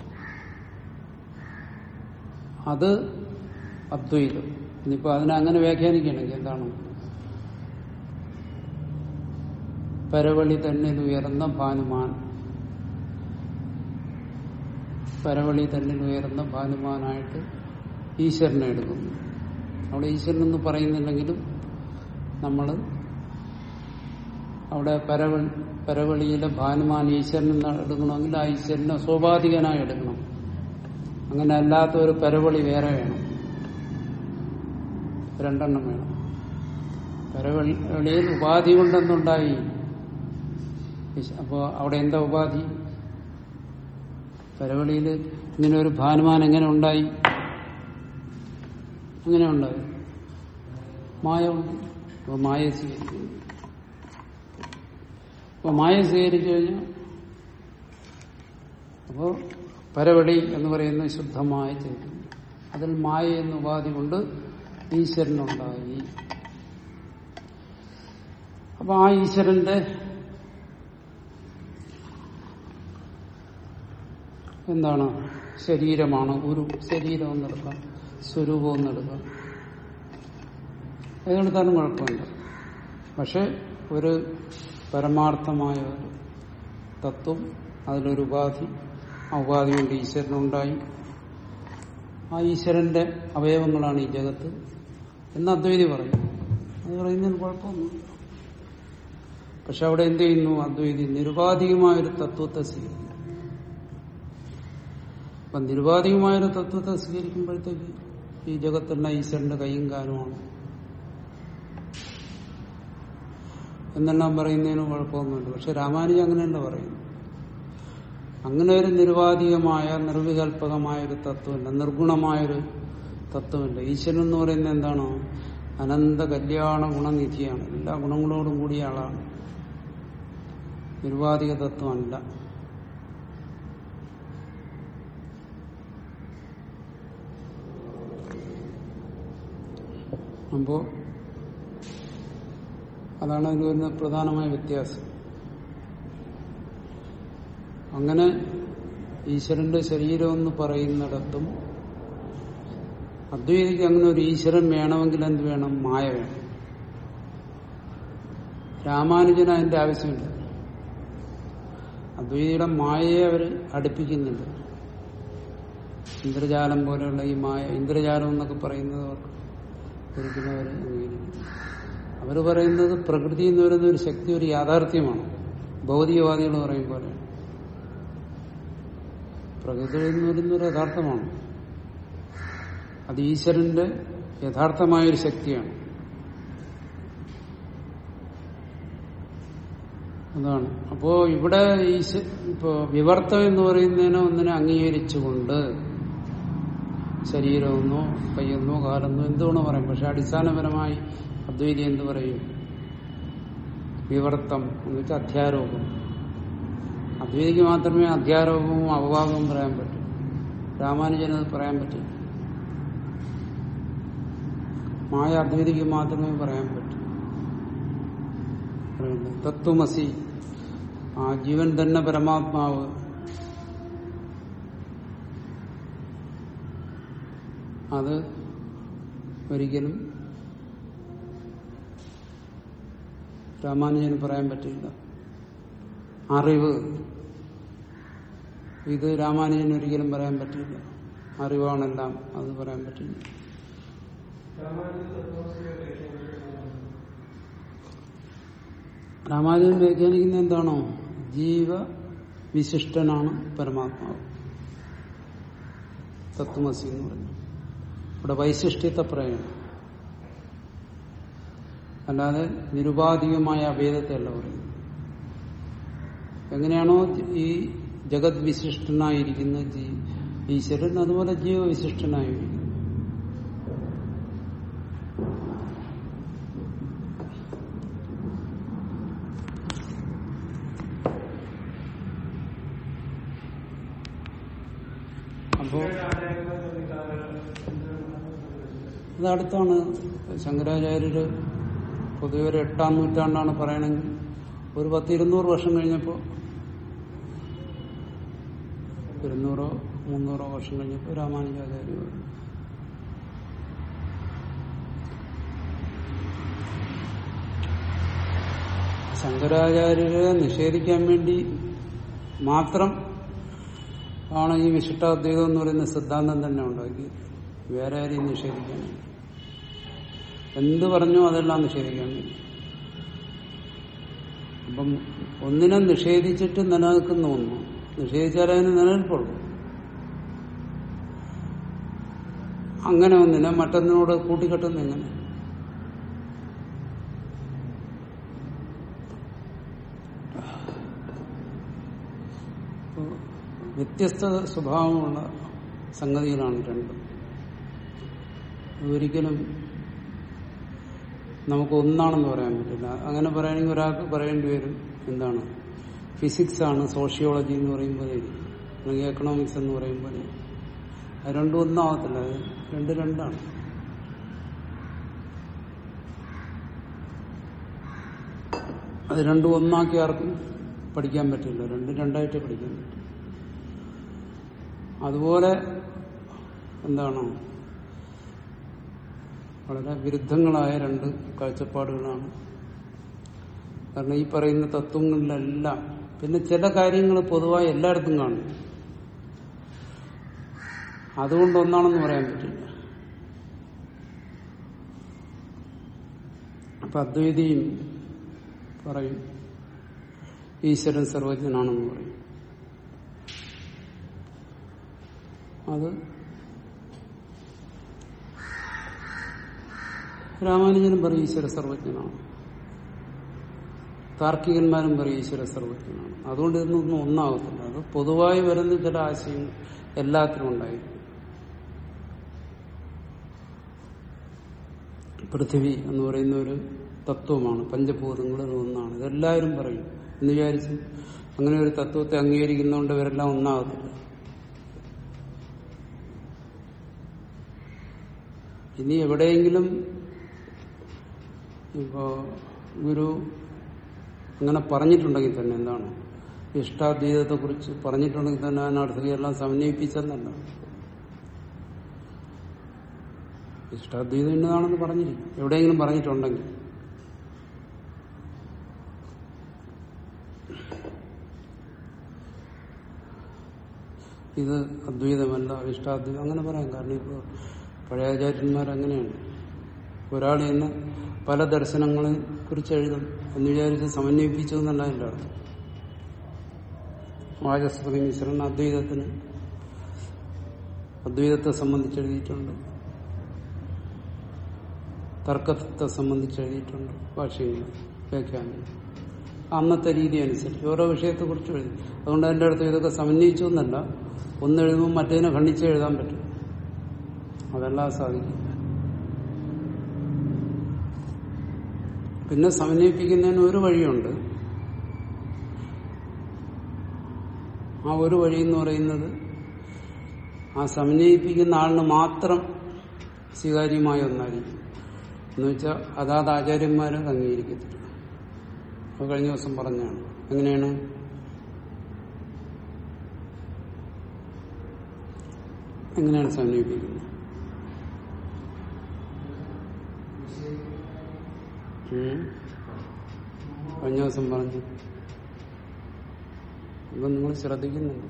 അത് അദ്വൈതം ഇനിയിപ്പോ അതിനെ അങ്ങനെ വ്യാഖ്യാനിക്കുകയാണെങ്കിൽ എന്താണ് പരവളി തന്നെ ഉയർന്ന ഭാനുമാൻ പരവളി തന്നെ ഉയർന്ന ഭാനുമാനായിട്ട് ഈശ്വരനെ എടുക്കുന്നു അവിടെ ഈശ്വരൻ എന്ന് പറയുന്നില്ലെങ്കിലും നമ്മൾ അവിടെ പരവ പരവളിയിലെ ഭാനുമാൻ ഈശ്വരൻ എടുക്കണമെങ്കിൽ ആ ഈശ്വരനെ സ്വാഭാവികനായി എടുക്കണം അങ്ങനെ അല്ലാത്ത ഒരു പരവളി വേറെ വേണം രണ്ടെണ്ണം വേണം പരവളിയിൽ ഉപാധി കൊണ്ടെന്നുണ്ടായി അപ്പോ അവിടെ എന്താ ഉപാധി പരവളിയിൽ ഇങ്ങനെ ഒരു ഭാനുമാൻ എങ്ങനെ ഉണ്ടായി അങ്ങനെ ഉണ്ടായി മായ ഉണ്ട് അപ്പൊ മായ സ്വീകരിക്കുന്നു അപ്പൊ മായ സ്വീകരിച്ചു കഴിഞ്ഞാൽ അപ്പോ പരവടി എന്ന് പറയുന്ന ശുദ്ധമായ ചൈതന്യം അതിൽ മായ എന്ന ഉപാധി കൊണ്ട് ഈശ്വരനുണ്ടായി അപ്പൊ ആ ഈശ്വരന്റെ എന്താണ് ശരീരമാണ് ഒരു ശരീരം എന്നെടുക്കാം സ്വരൂപം എന്നെടുക്കാം ഏതെടുത്താലും കുഴപ്പമില്ല പക്ഷെ ഒരു പരമാർത്ഥമായ ഒരു തത്വം അതിലൊരു ഉപാധി ആ ഉപാധി കൊണ്ട് ഈശ്വരനുണ്ടായി ആ ഈശ്വരന്റെ അവയവങ്ങളാണ് ഈ ജഗത്ത് എന്ന് അദ്വൈതി പറയും അത് പറയുന്നതിന് കുഴപ്പമൊന്നുമില്ല പക്ഷെ അവിടെ എന്ത് ചെയ്യുന്നു അദ്വൈതി നിരുപാധികമായൊരു തത്വത്തെ സ്വീകരിക്കും അപ്പൊ നിരുപാധികമായൊരു തത്വത്തെ സ്വീകരിക്കുമ്പോഴത്തേക്ക് ഈ ജഗത്തുള്ള ഈശ്വരന്റെ കൈയും കാലുമാണ് എന്നെല്ലാം പറയുന്നതിന് കുഴപ്പമൊന്നുമില്ല പക്ഷെ രാമാനുജ അങ്ങനെയല്ല പറയുന്നു അങ്ങനെ ഒരു നിരുപാധികമായ നിർവികൽപകമായ ഒരു തത്വമില്ല നിർഗുണമായൊരു തത്വമില്ല ഈശ്വരൻ എന്ന് പറയുന്നത് എന്താണോ അനന്ത കല്യാണ ഗുണനിധിയാണ് എല്ലാ ഗുണങ്ങളോടും കൂടിയ ആളാണ് നിരുപാധിക തത്വമല്ല അപ്പോ അതാണ് അതിന് വരുന്ന പ്രധാനമായ വ്യത്യാസം അങ്ങനെ ഈശ്വരന്റെ ശരീരം എന്ന് പറയുന്നിടത്തും അദ്വൈതിക്ക് അങ്ങനെ ഒരു ഈശ്വരൻ വേണമെങ്കിൽ എന്ത് വേണം മായ വേണം രാമാനുജന് അതിന്റെ ആവശ്യമില്ല അദ്വൈതിയുടെ മായയെ അവർ അടുപ്പിക്കുന്നില്ല ഇന്ദ്രജാലം പോലെയുള്ള ഈ മായ ഇന്ദ്രജാലം എന്നൊക്കെ പറയുന്നത് അവർക്ക് ഒരിക്കലും അവർ അംഗീകരിക്കുന്നു അവർ പറയുന്നത് പ്രകൃതി എന്ന് പറയുന്ന ഒരു ശക്തി ഒരു യാഥാർത്ഥ്യമാണ് ഭൗതികവാദികൾ പറയും പോലെ പ്രകൃതി എന്ന് പറയുന്ന ഒരു യഥാർത്ഥമാണ് അത് ഈശ്വരന്റെ യഥാർത്ഥമായൊരു ശക്തിയാണ് അതാണ് അപ്പോ ഇവിടെ ഈശ്വ ഇപ്പോ വിവർത്തം എന്ന് പറയുന്നതിനെ ഒന്നിനെ അംഗീകരിച്ചുകൊണ്ട് ശരീരമെന്നോ കയ്യെന്നോ കാലെന്നോ എന്തുവേണോ പറയാം പക്ഷെ അടിസ്ഥാനപരമായി അദ്വൈതി എന്ത് പറയും വിവർത്തം എന്ന് വെച്ചാൽ അധ്യാരോപം അദ്വൈതിക്ക് മാത്രമേ അധ്യാരോപവും അപവാദവും പറയാൻ പറ്റൂ രാമാനുജനത് പറയാൻ പറ്റില്ല മായ അദ്വൈതിക്ക് മാത്രമേ പറയാൻ പറ്റൂ തത്വമസി ആ ജീവൻ തന്നെ പരമാത്മാവ് അത് ഒരിക്കലും രാമാനുജന് പറയാൻ പറ്റില്ല അറിവ് ഇത് രാമാനുജന് ഒരിക്കലും പറയാൻ പറ്റില്ല അറിവാണെല്ലാം അത് പറയാൻ പറ്റില്ല രാമാനുജൻ വ്യാഖ്യാനിക്കുന്ന എന്താണോ ജീവ വിശിഷ്ടനാണ് പരമാത്മാവ് തത്വമസി എന്ന് പറഞ്ഞു ഇവിടെ വൈശിഷ്ട്യത്തെ പറയണം അല്ലാതെ നിരുപാധികമായ അഭേദത്തെ അല്ല പറയുന്നത് എങ്ങനെയാണോ ഈ ജഗത് വിശിഷ്ടനായിരിക്കുന്ന ജീ ഈശ്വരൻ അതുപോലെ ജീവവിശിഷ്ടനായിരിക്കുന്നു അപ്പോ അത് അടുത്താണ് ശങ്കരാചാര്യര് പൊതുവെ ഒരു എട്ടാം നൂറ്റാണ്ടാണ് പറയണമെങ്കിൽ ഒരു പത്ത് ഇരുന്നൂറ് വർഷം കഴിഞ്ഞപ്പോൾ ഇരുന്നൂറോ മുന്നൂറോ വർഷം കഴിഞ്ഞപ്പോൾ രാമാനുജാചാര്യ പറഞ്ഞു. ശങ്കരാചാര്യരെ നിഷേധിക്കാൻ വേണ്ടി മാത്രം ആണ് ഈ വിശിഷ്ടാദ്വൈതം എന്ന് പറയുന്ന സിദ്ധാന്തം തന്നെ ഉണ്ടാക്കിയത് വേറെ ആരെയും നിഷേധിക്കാൻ എന്ത് പറഞ്ഞോ അതെല്ലാം നിഷേധിക്കാൻ കഴിയും അപ്പം ഒന്നിനെ നിഷേധിച്ചിട്ട് നിലനിൽക്കുന്ന ഒന്ന് നിഷേധിച്ചാലേ അതിന് നിലനിൽപ്പുള്ളൂ അങ്ങനെ ഒന്നിനെ മറ്റൊന്നിനോട് കൂട്ടിക്കെട്ടുന്ന എങ്ങനെ വ്യത്യസ്ത സ്വഭാവമുള്ള സംഗതികളാണ് രണ്ടും ഒരിക്കലും നമുക്ക് ഒന്നാണെന്ന് പറയാൻ പറ്റില്ല അങ്ങനെ പറയുകയാണെങ്കിൽ ഒരാൾക്ക് പറയേണ്ടി വരും എന്താണ് ഫിസിക്സ് ആണ് സോഷ്യോളജി എന്ന് പറയുമ്പോൾ അല്ലെങ്കിൽ എക്കണോമിക്സ് എന്ന് പറയുമ്പോൾ അത് രണ്ടും ഒന്നാവത്തില്ല അത് രണ്ട് രണ്ടാണ് അത് രണ്ടും ഒന്നാക്കി ആർക്കും പഠിക്കാൻ പറ്റില്ല രണ്ടും രണ്ടായിട്ട് പഠിക്കാൻ പറ്റും അതുപോലെ എന്താണ് വളരെ വിരുദ്ധങ്ങളായ രണ്ട് കാഴ്ചപ്പാടുകളാണ് കാരണം ഈ പറയുന്ന തത്വങ്ങളിലെല്ലാം പിന്നെ ചില കാര്യങ്ങൾ പൊതുവായി എല്ലായിടത്തും കാണും അതുകൊണ്ട് ഒന്നാണെന്ന് പറയാൻ പറ്റില്ല അപ്പൊ അദ്വൈതിയും പറയും ഈശ്വരൻ സർവജ്ഞനാണെന്ന് പറയും അത് രാമാനുജനും പറയും ഈശ്വര സർവജ്ഞനാണ് താർക്കികന്മാരും പറയും ഈശ്വര സർവജ്ഞനാണ് അതുകൊണ്ട് ഇതൊന്നും ഒന്നാകത്തില്ല അത് പൊതുവായി വരുന്ന ചില ആശയങ്ങൾ എല്ലാത്തിനും ഉണ്ടായിരിക്കും പൃഥ്വി എന്ന് പറയുന്ന ഒരു തത്വമാണ് പഞ്ചഭൂതങ്ങളിൽ ഒന്നാണ് ഇതെല്ലാവരും പറയും എന്ന് വിചാരിച്ച് അങ്ങനെ ഒരു തത്വത്തെ അംഗീകരിക്കുന്നതുകൊണ്ട് ഇവരെല്ലാം ഒന്നാകത്തില്ല ഇനി എവിടെയെങ്കിലും ഇപ്പോ ഗുരു അങ്ങനെ പറഞ്ഞിട്ടുണ്ടെങ്കിൽ തന്നെ എന്താണ് ഇഷ്ടാദ്വൈതത്തെ കുറിച്ച് പറഞ്ഞിട്ടുണ്ടെങ്കിൽ തന്നെ അതിനടുത്തേക്കെല്ലാം സമന്വയിപ്പിച്ചെന്നല്ല ഇഷ്ടാദ്വൈതം ഇന്നതാണെന്ന് പറഞ്ഞിരിക്കും എവിടെയെങ്കിലും പറഞ്ഞിട്ടുണ്ടെങ്കിൽ ഇത് അദ്വൈതമല്ല ഇഷ്ടാദ്വൈതം അങ്ങനെ പറയാം കാരണം ഇപ്പോൾ പഴയ ആചാര്യന്മാർ അങ്ങനെയാണ് ഒരാൾ ഇന്ന് പല ദർശനങ്ങളെ കുറിച്ച് എഴുതും എന്ന് വിചാരിച്ച് സമന്വയിപ്പിച്ചു എന്നല്ല എൻ്റെ അർത്ഥം വാചസ്പതി മിശ്രൻ അദ്വൈതത്തിന് അദ്വൈതത്തെ സംബന്ധിച്ച് എഴുതിയിട്ടുണ്ട് തർക്കത്തെ സംബന്ധിച്ച് എഴുതിയിട്ടുണ്ട് ഭാഷയിൽ വ്യാഖ്യാനം അന്നത്തെ രീതി അനുസരിച്ച് ഓരോ വിഷയത്തെ കുറിച്ച് എഴുതി അതുകൊണ്ട് എൻ്റെ അടുത്ത് ഇതൊക്കെ സമന്വയിച്ചു എന്നല്ല ഒന്ന് എഴുതുമ്പോൾ മറ്റേതിനെ ഖണ്ഡിച്ച് എഴുതാൻ പറ്റും അതെല്ലാം സാധിക്കില്ല പിന്നെ സമന്വയിപ്പിക്കുന്നതിന് ഒരു വഴിയുണ്ട് ആ ഒരു വഴി എന്ന് പറയുന്നത് ആ സമന്വയിപ്പിക്കുന്ന ആളിന് മാത്രം സ്വീകാര്യമായ ഒന്നായിരിക്കും എന്ന് വെച്ചാൽ അതാത് ആചാര്യന്മാരെ അംഗീകരിക്കത്തില്ല അത് കഴിഞ്ഞ ദിവസം പറഞ്ഞാണ് എങ്ങനെയാണ് എങ്ങനെയാണ് സമന്വയിപ്പിക്കുന്നത് ഉം. കഴിഞ്ഞ ദിവസം പറഞ്ഞു ഇപ്പൊ നിങ്ങൾ ശ്രദ്ധിക്കുന്നുണ്ട്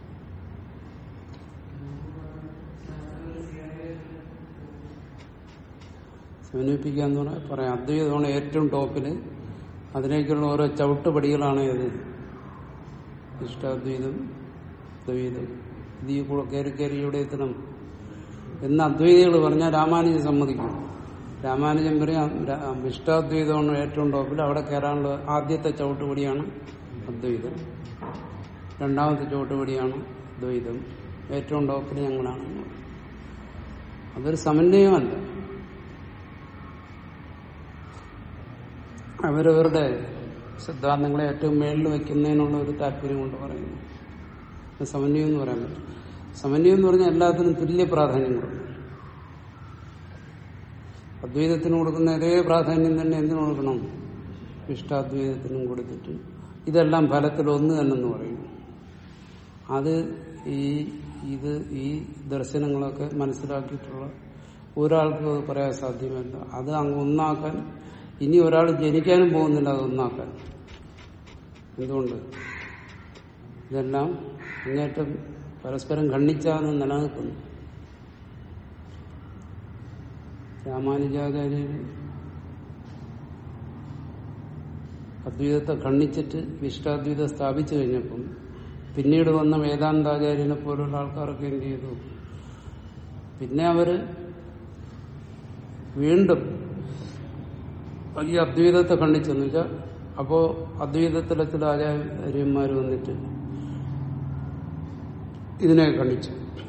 സമന്വയിപ്പിക്കുക എന്ന് പറഞ്ഞാൽ പറയാം അദ്വൈതമാണ് ഏറ്റവും ടോപ്പില് അതിലേക്കുള്ള ഓരോ ചവിട്ടുപടികളാണ് ഇത് ഇഷ്ടാദ്വൈതം ദ്വൈതം ഇത് ഈ കൂടെ കയറി കയറി ഇവിടെ എത്തണം എന്ന് അദ്വൈതികൾ പറഞ്ഞാൽ രാമാനുജൻ സമ്മതിക്കും രാമാനുജൻ പറയും ര- ഇഷ്ടാദ്വൈതമാണ് ഏറ്റവും ടോപ്പിൽ അവിടെ കയറാനുള്ള ആദ്യത്തെ ചവിട്ടുപടിയാണ് അദ്വൈതം രണ്ടാമത്തെ ചവിട്ടുപടിയാണ് ദ്വൈതം ഏറ്റവും ടോപ്പിൽ ഞങ്ങളാണ് അതൊരു സമന്വയമല്ല അവരവരുടെ സിദ്ധാന്തങ്ങളെ ഏറ്റവും മേളിൽ വയ്ക്കുന്നതിനുള്ള ഒരു താല്പര്യം കൊണ്ട് പറയുന്നു അത് സമന്വയം എന്ന് പറയാൻ പറ്റും സമന്വയം എന്ന് പറഞ്ഞാൽ എല്ലാത്തിനും തുല്യ പ്രാധാന്യം കൊടുക്കും അദ്വൈതത്തിന് കൊടുക്കുന്ന അതേ പ്രാധാന്യം തന്നെ എന്തിനു കൊടുക്കണം ഇഷ്ടാദ്വൈതത്തിനും കൊടുത്തിട്ട് ഇതെല്ലാം ഫലത്തിൽ ഒന്ന് തന്നെന്ന് പറയും അത് ഈ ഇത് ഈ ദർശനങ്ങളൊക്കെ മനസ്സിലാക്കിയിട്ടുള്ള ഒരാൾക്കും അത് പറയാൻ സാധ്യമല്ല അത് അങ്ങ് ഒന്നാക്കാൻ ഇനി ഒരാൾ ജനിക്കാനും പോകുന്നില്ല അത് ഒന്നാക്കാൻ എന്തുകൊണ്ട് ഇതെല്ലാം അങ്ങേറ്റം പരസ്പരം ഖണ്ഡിച്ചാണ് നിലനിൽക്കുന്നു രാമാനുജാചാര്യര് അദ്വൈതത്തെ ഖണ്ഡിച്ചിട്ട് വിശിഷ്ടാദ്വൈതം സ്ഥാപിച്ചു കഴിഞ്ഞപ്പം പിന്നീട് വന്ന വേദാന്താചാര്യനെ പോലുള്ള ആൾക്കാരൊക്കെ എന്ത് ചെയ്തു പിന്നെ അവര് വീണ്ടും ഈ അദ്വൈതത്തെ ഖണ്ഡിച്ചെന്ന് വെച്ചാൽ അപ്പോ അദ്വൈതത്തിലെ ചില ആചാര്യന്മാർ വന്നിട്ട് ഇതിനെ ഖണ്ഡിച്ചു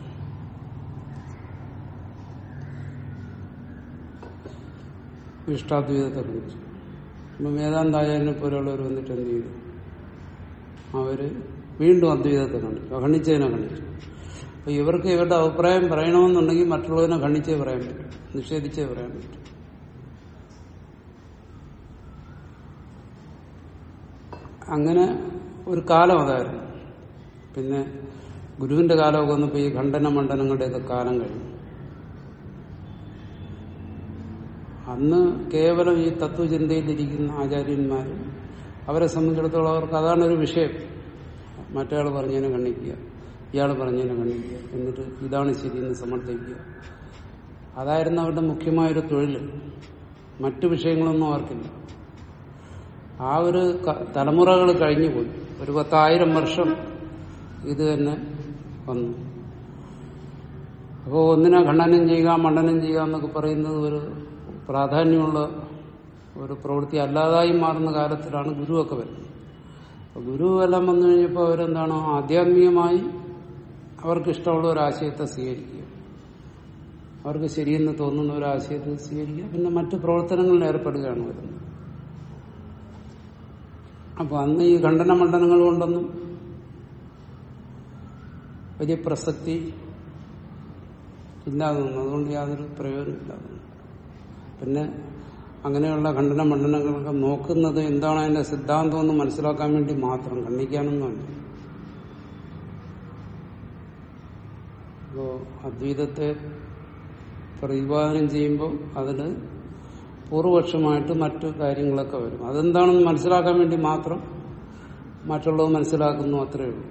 ഇഷ്ടാദ്വൈതത്തെ ഖണ്ഡിച്ചു അപ്പം വേദാന്താചാര്യനെ പോലെയുള്ളവർ വന്നിട്ട് എന്ത് ചെയ്തു അവര് വീണ്ടും അദ്വൈതത്തെ ഖണ്ഡിച്ചു ഖണ്ഡിച്ചതിനെ ഖണ്ഡിച്ചു അപ്പൊ ഇവർക്ക് ഇവരുടെ അഭിപ്രായം പറയണമെന്നുണ്ടെങ്കിൽ മറ്റുള്ളവരെ ഖണ്ഡിച്ചേ പറയാൻ പറ്റും നിഷേധിച്ചേ പറയാൻ പറ്റും അങ്ങനെ ഒരു കാലം അതായിരുന്നു പിന്നെ ഗുരുവിന്റെ കാലമൊക്കെ വന്നപ്പോൾ ഈ ഖണ്ഡന മണ്ഡലങ്ങളുടെയൊക്കെ കാലം കഴിഞ്ഞു അന്ന് കേവലം ഈ തത്വചിന്തയിലിരിക്കുന്ന ആചാര്യന്മാർ അവരെ സംബന്ധിച്ചിടത്തോളം അവർക്ക് അതാണ് ഒരു വിഷയം മറ്റയാൾ പറഞ്ഞതിനെ കണ്ണിക്കുക ഇയാൾ പറഞ്ഞതിനെ കണ്ണിക്കുക എന്നിട്ട് ഇതാണ് ശരിയെന്ന് സമർത്ഥിക്കുക അതായിരുന്നു അവരുടെ മുഖ്യമായൊരു തൊഴിൽ മറ്റു വിഷയങ്ങളൊന്നും അവർക്കില്ല ആ ഒരു തലമുറകൾ കഴിഞ്ഞു പോയി ഒരു പത്തായിരം വർഷം ഇത് തന്നെ വന്നു അപ്പോൾ ഒന്നിനെ ഖണ്ഡനം ചെയ്യുക മണ്ഡനം ചെയ്യുക എന്നൊക്കെ പറയുന്നത് ഒരു പ്രാധാന്യമുള്ള ഒരു പ്രവൃത്തി അല്ലാതായി മാറുന്ന കാലത്തിലാണ് ഗുരുവൊക്കെ വരുന്നത് അപ്പൊ ഗുരു എല്ലാം വന്നു കഴിഞ്ഞപ്പോൾ അവരെന്താണോ ആധ്യാത്മികമായി അവർക്ക് ഇഷ്ടമുള്ള ഒരു ആശയത്തെ സ്വീകരിക്കുക അവർക്ക് ശരിയെന്ന് തോന്നുന്ന ഒരു ആശയത്തെ സ്വീകരിക്കുക പിന്നെ മറ്റു പ്രവർത്തനങ്ങളിൽ ഏർപ്പെടുകയാണ് വരുന്നത് അപ്പൊ അന്ന് ഈ ഖണ്ഡന മണ്ഡലങ്ങൾ കൊണ്ടൊന്നും വലിയ പ്രസക്തി ഇല്ലാതെ വന്നു അതുകൊണ്ട് യാതൊരു പ്രയോജനമില്ലാതെ വന്നു പിന്നെ അങ്ങനെയുള്ള ഖണ്ഡന മണ്ഡലങ്ങളൊക്കെ നോക്കുന്നത് എന്താണ് അതിന്റെ സിദ്ധാന്തം എന്ന് മനസ്സിലാക്കാൻ വേണ്ടി മാത്രം ഖണ്ഡിക്കാനൊന്നുമല്ല അപ്പോ അദ്വൈതത്തെ പ്രതിപാദനം ചെയ്യുമ്പോൾ അതിന് പൂർവപക്ഷമായിട്ട് മറ്റു കാര്യങ്ങളൊക്കെ വരും അതെന്താണെന്ന് മനസ്സിലാക്കാൻ വേണ്ടി മാത്രം മറ്റുള്ളത് മനസ്സിലാക്കുന്നു അത്രയേ ഉള്ളൂ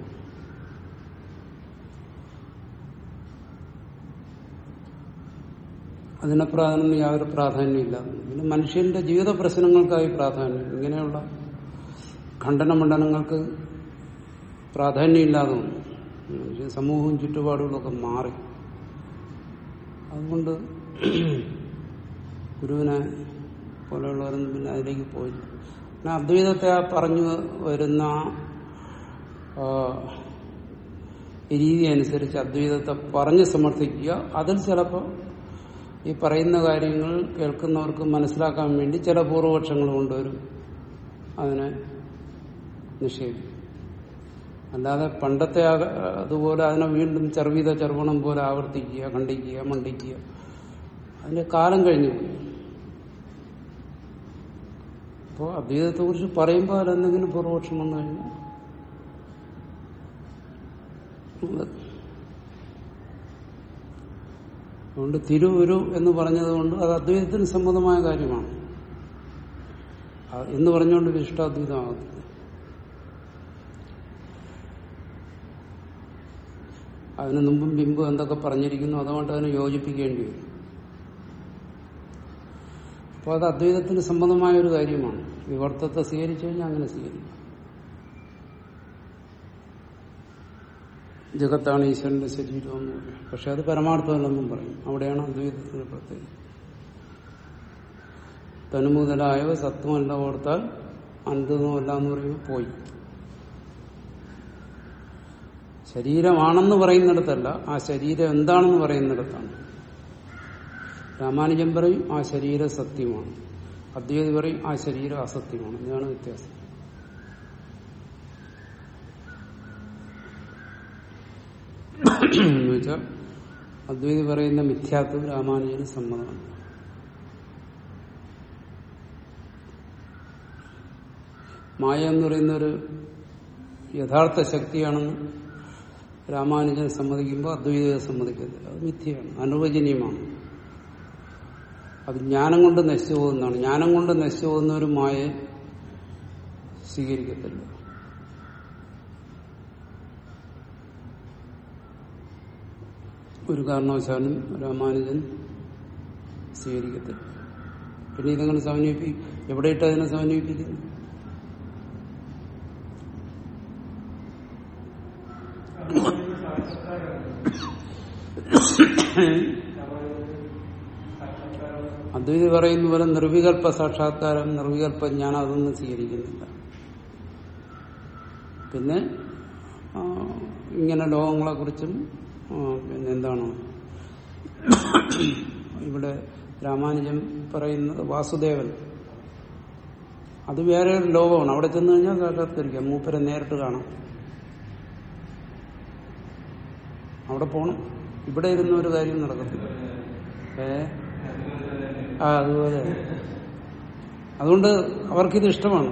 അതിനപ്രാധാന്യം യാതൊരു പ്രാധാന്യമില്ല പിന്നെ മനുഷ്യന്റെ ജീവിത പ്രശ്നങ്ങൾക്കായി പ്രാധാന്യം ഇങ്ങനെയുള്ള ഖണ്ഡന മണ്ഡലങ്ങൾക്ക് പ്രാധാന്യമില്ലാതെ വന്നു മനുഷ്യ സമൂഹവും ചുറ്റുപാടുകളൊക്കെ മാറി അതുകൊണ്ട് ഗുരുവിനെ പോലെയുള്ളവരൊന്നും പിന്നെ അതിലേക്ക് പോയില്ല പിന്നെ അദ്വൈതത്തെ ആ പറഞ്ഞു വരുന്ന രീതി അനുസരിച്ച് അദ്വൈതത്തെ പറഞ്ഞ് സമർത്ഥിക്കുക അതിൽ ചിലപ്പോൾ ഈ പറയുന്ന കാര്യങ്ങൾ കേൾക്കുന്നവർക്ക് മനസ്സിലാക്കാൻ വേണ്ടി ചില പൂർവപക്ഷങ്ങൾ കൊണ്ടുവരും അതിനെ നിഷേധിക്കും അല്ലാതെ പണ്ടത്തെ അതുപോലെ അതിനെ വീണ്ടും ചെറുവിത ചെറുപണം പോലെ ആവർത്തിക്കുക ഖണ്ഡിക്കുക മണ്ടിക്കുക അതിന്റെ കാലം കഴിഞ്ഞു പോയി അപ്പോൾ അദ്വൈതത്തെ കുറിച്ച് പറയുമ്പോൾ അതിലെന്തെങ്കിലും പൂർവപക്ഷം വന്നു കഴിഞ്ഞാൽ അതുകൊണ്ട് തിരുവുരു എന്ന് പറഞ്ഞതുകൊണ്ട് അത് അദ്വൈതത്തിന് സമ്മതമായ കാര്യമാണ് എന്ന് പറഞ്ഞുകൊണ്ട് വിശിഷ്ടാദ്വൈതമാകത്തില്ല അതിന് മുമ്പും ബിംബും എന്തൊക്കെ പറഞ്ഞിരിക്കുന്നു അതുകൊണ്ട് അതിനെ യോജിപ്പിക്കേണ്ടി വരും അപ്പോൾ അത് അദ്വൈതത്തിന് സമ്മതമായ ഒരു കാര്യമാണ് വിവർത്തത്തെ സ്വീകരിച്ചു കഴിഞ്ഞാൽ അങ്ങനെ സ്വീകരിക്കും ജഗത്താണ് ഈശ്വരന്റെ ശരീരം എന്ന് പറയും പക്ഷെ അത് പരമാർത്ഥമല്ലെന്നും പറയും അവിടെയാണ് അദ്വൈതത്തിന്റെ പ്രത്യേകത തനുമുതലായവ സത്വമല്ല ഓർത്താൽ അന്തതുമല്ല എന്ന് പറയുമ്പോൾ പോയി ശരീരമാണെന്ന് പറയുന്നിടത്തല്ല ആ ശരീരം എന്താണെന്ന് പറയുന്നിടത്താണ് രാമാനുജൻ പറയും ആ ശരീരം സത്യമാണ് അദ്വൈതി പറയും ആ ശരീരം അസത്യമാണ് ഇതാണ് വ്യത്യാസം എന്നുവെച്ചാൽ അദ്വൈതി പറയുന്ന മിഥ്യാത്വം രാമാനുജന് സമ്മതമാണ് മായ എന്ന് പറയുന്ന ഒരു യഥാർത്ഥ ശക്തിയാണെന്ന് രാമാനുജൻ സമ്മതിക്കുമ്പോൾ അദ്വൈതയെ സമ്മതിക്കത്തില്ല അത് മിഥ്യയാണ് അനുവചനീയമാണ് അത് ജ്ഞാനം കൊണ്ട് നശിച്ചു പോകുന്നതാണ് ജ്ഞാനം കൊണ്ട് നശിച്ചു പോകുന്ന ഒരു മായെ സ്വീകരിക്കത്തില്ല ഒരു കാരണവശാലും രാമാനുജൻ സ്വീകരിക്കത്തില്ല പിന്നെ ഇതെങ്ങനെ സമന്വയിപ്പിക്കും എവിടെ ഇട്ട് അതിനെ സമന്വയിപ്പിക്കുന്നു അദ്വൈതി പറയുന്ന പോലെ നിർവികൽപ്പ സാക്ഷാത്കാരം നിർവികൽപ്പ ജ്ഞാനം അതൊന്നും സ്വീകരിക്കുന്നില്ല പിന്നെ ആ, ഇങ്ങനെ ലോകങ്ങളെ കുറിച്ചും പിന്നെ എന്താണ് ഇവിടെ രാമാനുജൻ പറയുന്നത് വാസുദേവൻ അത് വേറെ ഒരു ലോകമാണ് അവിടെ ചെന്ന് കഴിഞ്ഞാൽ സാക്ഷാത്കരിക്കാം മൂപ്പരെ നേരിട്ട് കാണാം അവിടെ പോണം ഇവിടെ ഇരുന്ന ഒരു കാര്യം നടക്കത്തില്ല ഏ ആ അതുപോലെ അതുകൊണ്ട് അവർക്കിത് ഇഷ്ടമാണ്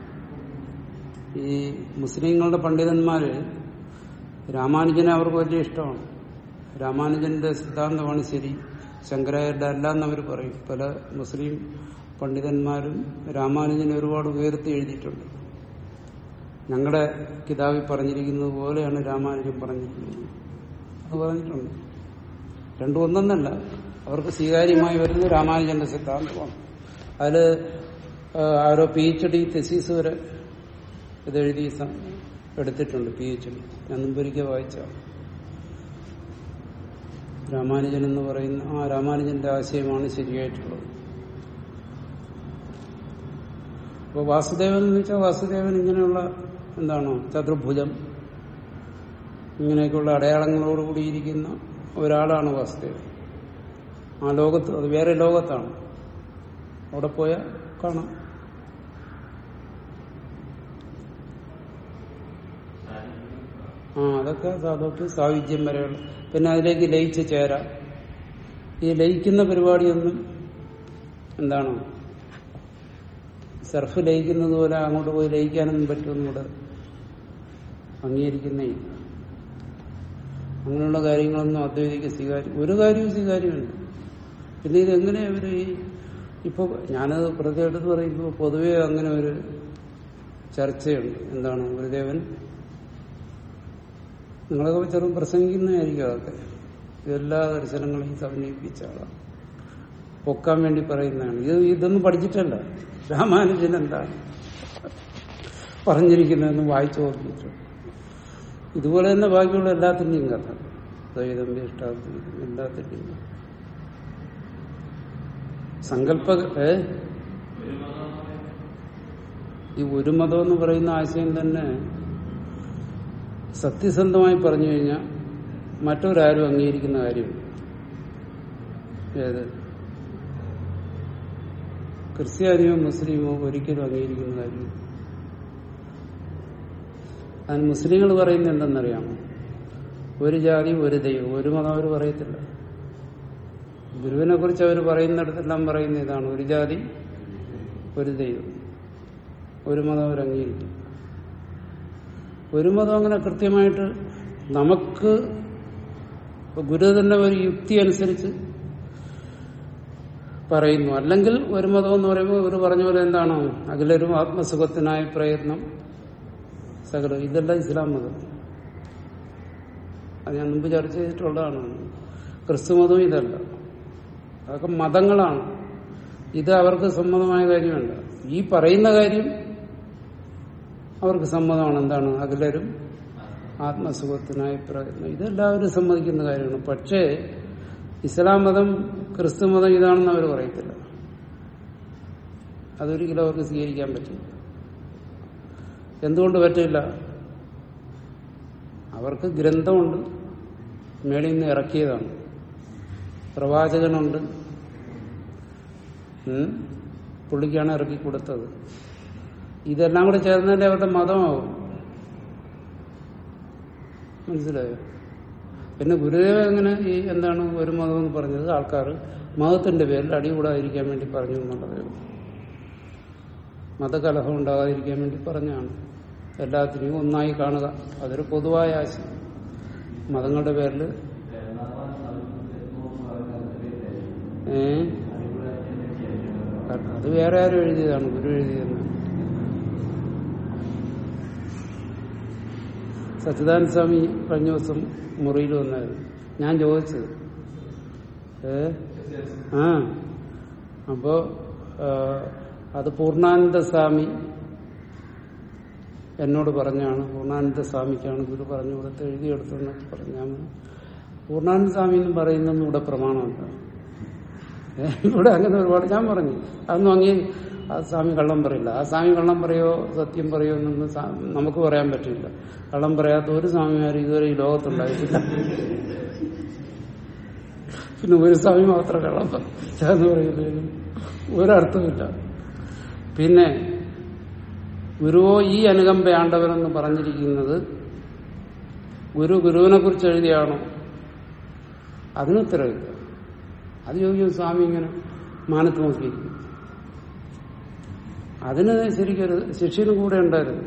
ഈ മുസ്ലിങ്ങളുടെ പണ്ഡിതന്മാര് രാമാനുജനെ അവർക്ക് വലിയ ഇഷ്ടമാണ് രാമാനുജന്റെ സിദ്ധാന്തമാണ് ശരി ശങ്കരാചാര്യരുടെ അല്ല എന്നവർ പറയും പല മുസ്ലിം പണ്ഡിതന്മാരും രാമാനുജനെ ഒരുപാട് ഉയർത്തി എഴുതിയിട്ടുണ്ട് ഞങ്ങളുടെ കിതാബിൽ പറഞ്ഞിരിക്കുന്നത് പോലെയാണ് രാമാനുജൻ പറഞ്ഞിരിക്കുന്നത് അത് പറഞ്ഞിട്ടുണ്ട് രണ്ടും ഒന്നെന്നല്ല അവർക്ക് സ്വീകാര്യമായി വരുന്നത് രാമാനുജന്റെ സിദ്ധാന്തമാണ് അതില് ആ, ആരോ പി എച്ച് ഡി തെസീസ് വരെ ഇത് എഴുതി സ- എടുത്തിട്ടുണ്ട് പി എച്ച് ഡി ഞാൻ മുമ്പൊരിക്കൽ വായിച്ച രാമാനുജൻ എന്ന് പറയുന്ന ആ രാമാനുജന്റെ ആശയമാണ് ശരിയായിട്ടുള്ളത് അപ്പൊ വാസുദേവൻ എന്ന് വെച്ചാൽ വാസുദേവൻ ഇങ്ങനെയുള്ള എന്താണോ ചതുർഭുജം ഇങ്ങനെയൊക്കെയുള്ള അടയാളങ്ങളോട് കൂടിയിരിക്കുന്ന ഒരാളാണ് വാസുദേവൻ ആ ലോകത്ത് അത് വേറെ ലോകത്താണ് അവിടെ പോയാൽ കാണാം ആ അതൊക്കെ സാധോട്ട് സായുജ്യം വരെയുള്ള പിന്നെ അതിലേക്ക് ലയിച്ച് ചേരാം ഈ ലയിക്കുന്ന പരിപാടിയൊന്നും എന്താണ് സർഫ് ലയിക്കുന്നത് പോലെ അങ്ങോട്ട് പോയി ലയിക്കാനൊന്നും പറ്റുമെന്ന് ഇവിടെ അംഗീകരിക്കുന്നേ ഇല്ല. അങ്ങനെയുള്ള കാര്യങ്ങളൊന്നും അദ്വൈതിക്ക് സ്വീകാര്യം ഒരു കാര്യവും സ്വീകാര്യമില്ല പിന്നെ ഇതെങ്ങനെ അവര് ഈ ഇപ്പൊ ഞാനത് പ്രതിയെടുത്ത് പറയുമ്പോൾ പൊതുവെ അങ്ങനെ ഒരു ചർച്ചയുണ്ട് എന്താണ് ഗുരുദേവൻ നിങ്ങളൊക്കെ ചെറുപ്പം പ്രസംഗിക്കുന്നതായിരിക്കും അതൊക്കെ എല്ലാ ദർശനങ്ങളെയും സമന്വയിപ്പിച്ച ആളാണ് പൊക്കാൻ വേണ്ടി പറയുന്നതാണ് ഇത് ഇതൊന്നും പഠിച്ചിട്ടല്ല രാമാനുജൻ എന്താണ് പറഞ്ഞിരിക്കുന്നതെന്ന് വായിച്ചു നോക്കിയിട്ട് ഇതുപോലെ തന്നെ ബാക്കിയുള്ള എല്ലാത്തിന്റെയും കഥ ദ്വൈതം ഇഷ്ടാദ്വൈതം എല്ലാത്തിന്റെയും സങ്കല്പ ഏ ഈ ഒരു മതം എന്ന് പറയുന്ന ആശയം തന്നെ സത്യസന്ധമായി പറഞ്ഞു കഴിഞ്ഞാൽ മറ്റൊരാരും അംഗീകരിക്കുന്ന കാര്യമില്ല ഏത് ക്രിസ്ത്യാനിയോ മുസ്ലിമോ ഒരിക്കലും അംഗീകരിക്കുന്ന കാര്യമില്ല അതിന് മുസ്ലിങ്ങൾ പറയുന്നത് എന്തെന്നറിയാമോ ഒരു ജാതി ഒരു ദൈവം ഒരു മതം അവർ പറയത്തില്ല ഗുരുവിനെ കുറിച്ച് അവർ പറയുന്നിടത്തെല്ലാം പറയുന്ന ഇതാണ് ഒരു ജാതി ഒരു ദൈവം ഒരു മതം അവർ അംഗീകരിക്കും ഒരു മതം അങ്ങനെ കൃത്യമായിട്ട് നമുക്ക് ഇപ്പൊ ഗുരു തന്നെ ഒരു യുക്തി അനുസരിച്ച് പറയുന്നു അല്ലെങ്കിൽ ഒരു മതം എന്ന് പറയുമ്പോൾ ഒരു പറഞ്ഞ പോലെ എന്താണോ അഖിലരും ആത്മസുഖത്തിനായ പ്രയത്നം സകല ഇതെല്ലാം ഇസ്ലാം മതം അത് ഞാൻ മുമ്പ് ചർച്ച ചെയ്തിട്ടുള്ളതാണ് ക്രിസ്തു മതവും ഇതല്ല അതൊക്കെ മതങ്ങളാണ് ഇത് അവർക്ക് സമ്മതമായ കാര്യമല്ല ഈ പറയുന്ന കാര്യം അവർക്ക് സമ്മതമാണ് എന്താണ് അഖിലരും ആത്മസുഖത്തിനായി പ്രയത്നം ഇതെല്ലാവരും സമ്മതിക്കുന്ന കാര്യമാണ് പക്ഷേ ഇസ്ലാം മതം ക്രിസ്തു മതം ഇതാണെന്ന് അവർ പറയത്തില്ല അതൊരിക്കലും അവർക്ക് സ്വീകരിക്കാൻ പറ്റില്ല എന്തുകൊണ്ട് പറ്റില്ല അവർക്ക് ഗ്രന്ഥമുണ്ട് മേളിൽ നിന്ന് ഇറക്കിയതാണ് പ്രവാചകനുണ്ട് ഉം. പുള്ളിക്കാണ് ഇറക്കി കൊടുത്തത് ഇതെല്ലാം കൂടെ ചേർന്നതിന്റെ അവരുടെ മതമാവും മനസ്സിലായോ പിന്നെ ഗുരുദേവ എങ്ങനെ ഈ എന്താണ് ഒരു മതം എന്ന് പറഞ്ഞത് ആൾക്കാർ മതത്തിന്റെ പേരിൽ അടികൂടാതിരിക്കാൻ വേണ്ടി പറഞ്ഞു എന്നുള്ളതേ ഉള്ളൂ മതകലഹം ഉണ്ടാകാതിരിക്കാൻ വേണ്ടി പറഞ്ഞാണ് എല്ലാത്തിനെയും ഒന്നായി കാണുക അതൊരു പൊതുവായ ആശയം മതങ്ങളുടെ പേരിൽ ഏ അത് വേറെ ആരും എഴുതിയതാണ് ഗുരു എഴുതിയതാണ് സച്ചിദാനന്ദ സ്വാമി കഴിഞ്ഞ ദിവസം മുറിയിൽ വന്നായിരുന്നു ഞാൻ ചോദിച്ചത് ഏ ആ അപ്പോ ആ, അത് പൂർണ്ണാനന്ദ സ്വാമി എന്നോട് പറഞ്ഞാണ് പൂർണ്ണാനന്ദ സ്വാമിക്കാണ് ഗുരു പറഞ്ഞു കൊടുത്ത് എഴുതിയെടുത്തു എന്നൊക്കെ പറഞ്ഞു ഞാൻ പറഞ്ഞു, പൂർണ്ണാനന്ദ സ്വാമി എന്ന് പറയുന്നൊന്നും ഇവിടെ പ്രമാണമല്ല ഏ, ഇവിടെ അങ്ങനെ ഒരുപാട് ഞാൻ പറഞ്ഞു അതൊന്നും അങ്ങേ ആ സ്വാമി കള്ളം പറയില്ല ആ സ്വാമി കള്ളം പറയോ സത്യം പറയോ എന്നൊന്നും സാ- നമുക്ക് പറയാൻ പറ്റില്ല കള്ളം പറയാത്ത ഒരു സ്വാമിമാരും ഇതുവരെ ഈ ലോകത്തുണ്ടായിട്ടില്ല പിന്നെ ഒരു സ്വാമി മാത്രം കള്ളം എന്ന് പറയുന്നതിന് ഒരർത്ഥമില്ല പിന്നെ ഗുരുവോ ഈ അനുകമ്പയാണ്ടവരെന്ന് പറഞ്ഞിരിക്കുന്നത് ഗുരു ഗുരുവിനെ കുറിച്ച് എഴുതിയാണോ അതിന് ഉത്തരവില്ല അത് ചോദിക്കും സ്വാമി ഇങ്ങനെ മാനത്ത് നോക്കിയിരിക്കും അതിന് ശരിക്കൊരു ശിഷ്യന് കൂടെ ഉണ്ടായിരുന്നു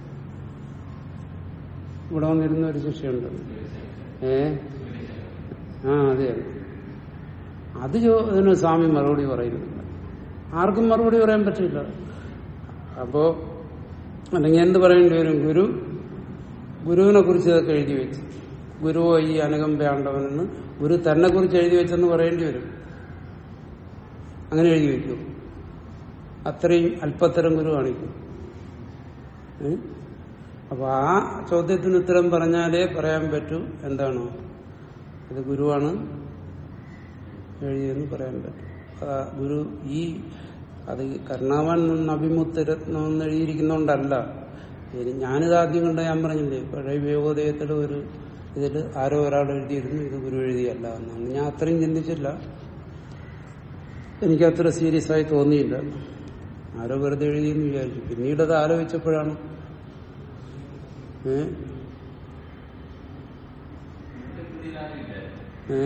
ഇവിടെ വന്നിരുന്ന ഒരു ശിഷ്യയുണ്ട് ഏ ആ അതെ അതെ അത് ചോ ഇതിന് സ്വാമി മറുപടി പറയുന്നില്ല ആർക്കും മറുപടി പറയാൻ പറ്റില്ല അപ്പോ അല്ലെങ്കിൽ എന്ത് പറയേണ്ടി വരും ഗുരു ഗുരുവിനെ കുറിച്ച് ഇതൊക്കെ എഴുതി വെച്ചു ഗുരുവോ ഈ അനുകമ്പയാണ്ടവനെന്ന് ഗുരു തന്നെ കുറിച്ച് എഴുതി വെച്ചെന്ന് പറയേണ്ടി വരും അങ്ങനെ എഴുതി വെക്കൂ അത്രയും അല്പത്തരം ഗുരു കാണിക്കും ഏ? അപ്പൊ ആ ചോദ്യത്തിന് ഉത്തരം പറഞ്ഞാലേ പറയാൻ പറ്റൂ എന്താണ് ഇത് ഗുരുവാണ് എഴുതിയെന്ന് പറയാൻ പറ്റും അതാ ഗുരു ഈ അത് കർണാവൻ നിന്ന് അഭിമുത്തരത്നം എന്ന് എഴുതിയിരിക്കുന്നോണ്ടല്ല ഇനി ഞാനിത് ആദ്യം കണ്ട ഞാൻ പറഞ്ഞില്ലേ പഴയ വ്യോദയത്തിൽ ഒരു ഇതിൽ ആരോ ഒരാൾ എഴുതിയിരുന്നു ഇത് ഗുരു എഴുതിയല്ല എന്നാണ് ഞാൻ അത്രയും ചിന്തിച്ചില്ല എനിക്ക് അത്ര സീരിയസ് ആയി തോന്നിയില്ല ആരോ വെറുതെ എഴുതിയെന്ന് വിചാരിച്ചു പിന്നീട് അത് ആലോചിച്ചപ്പോഴാണ് ഏ ഏ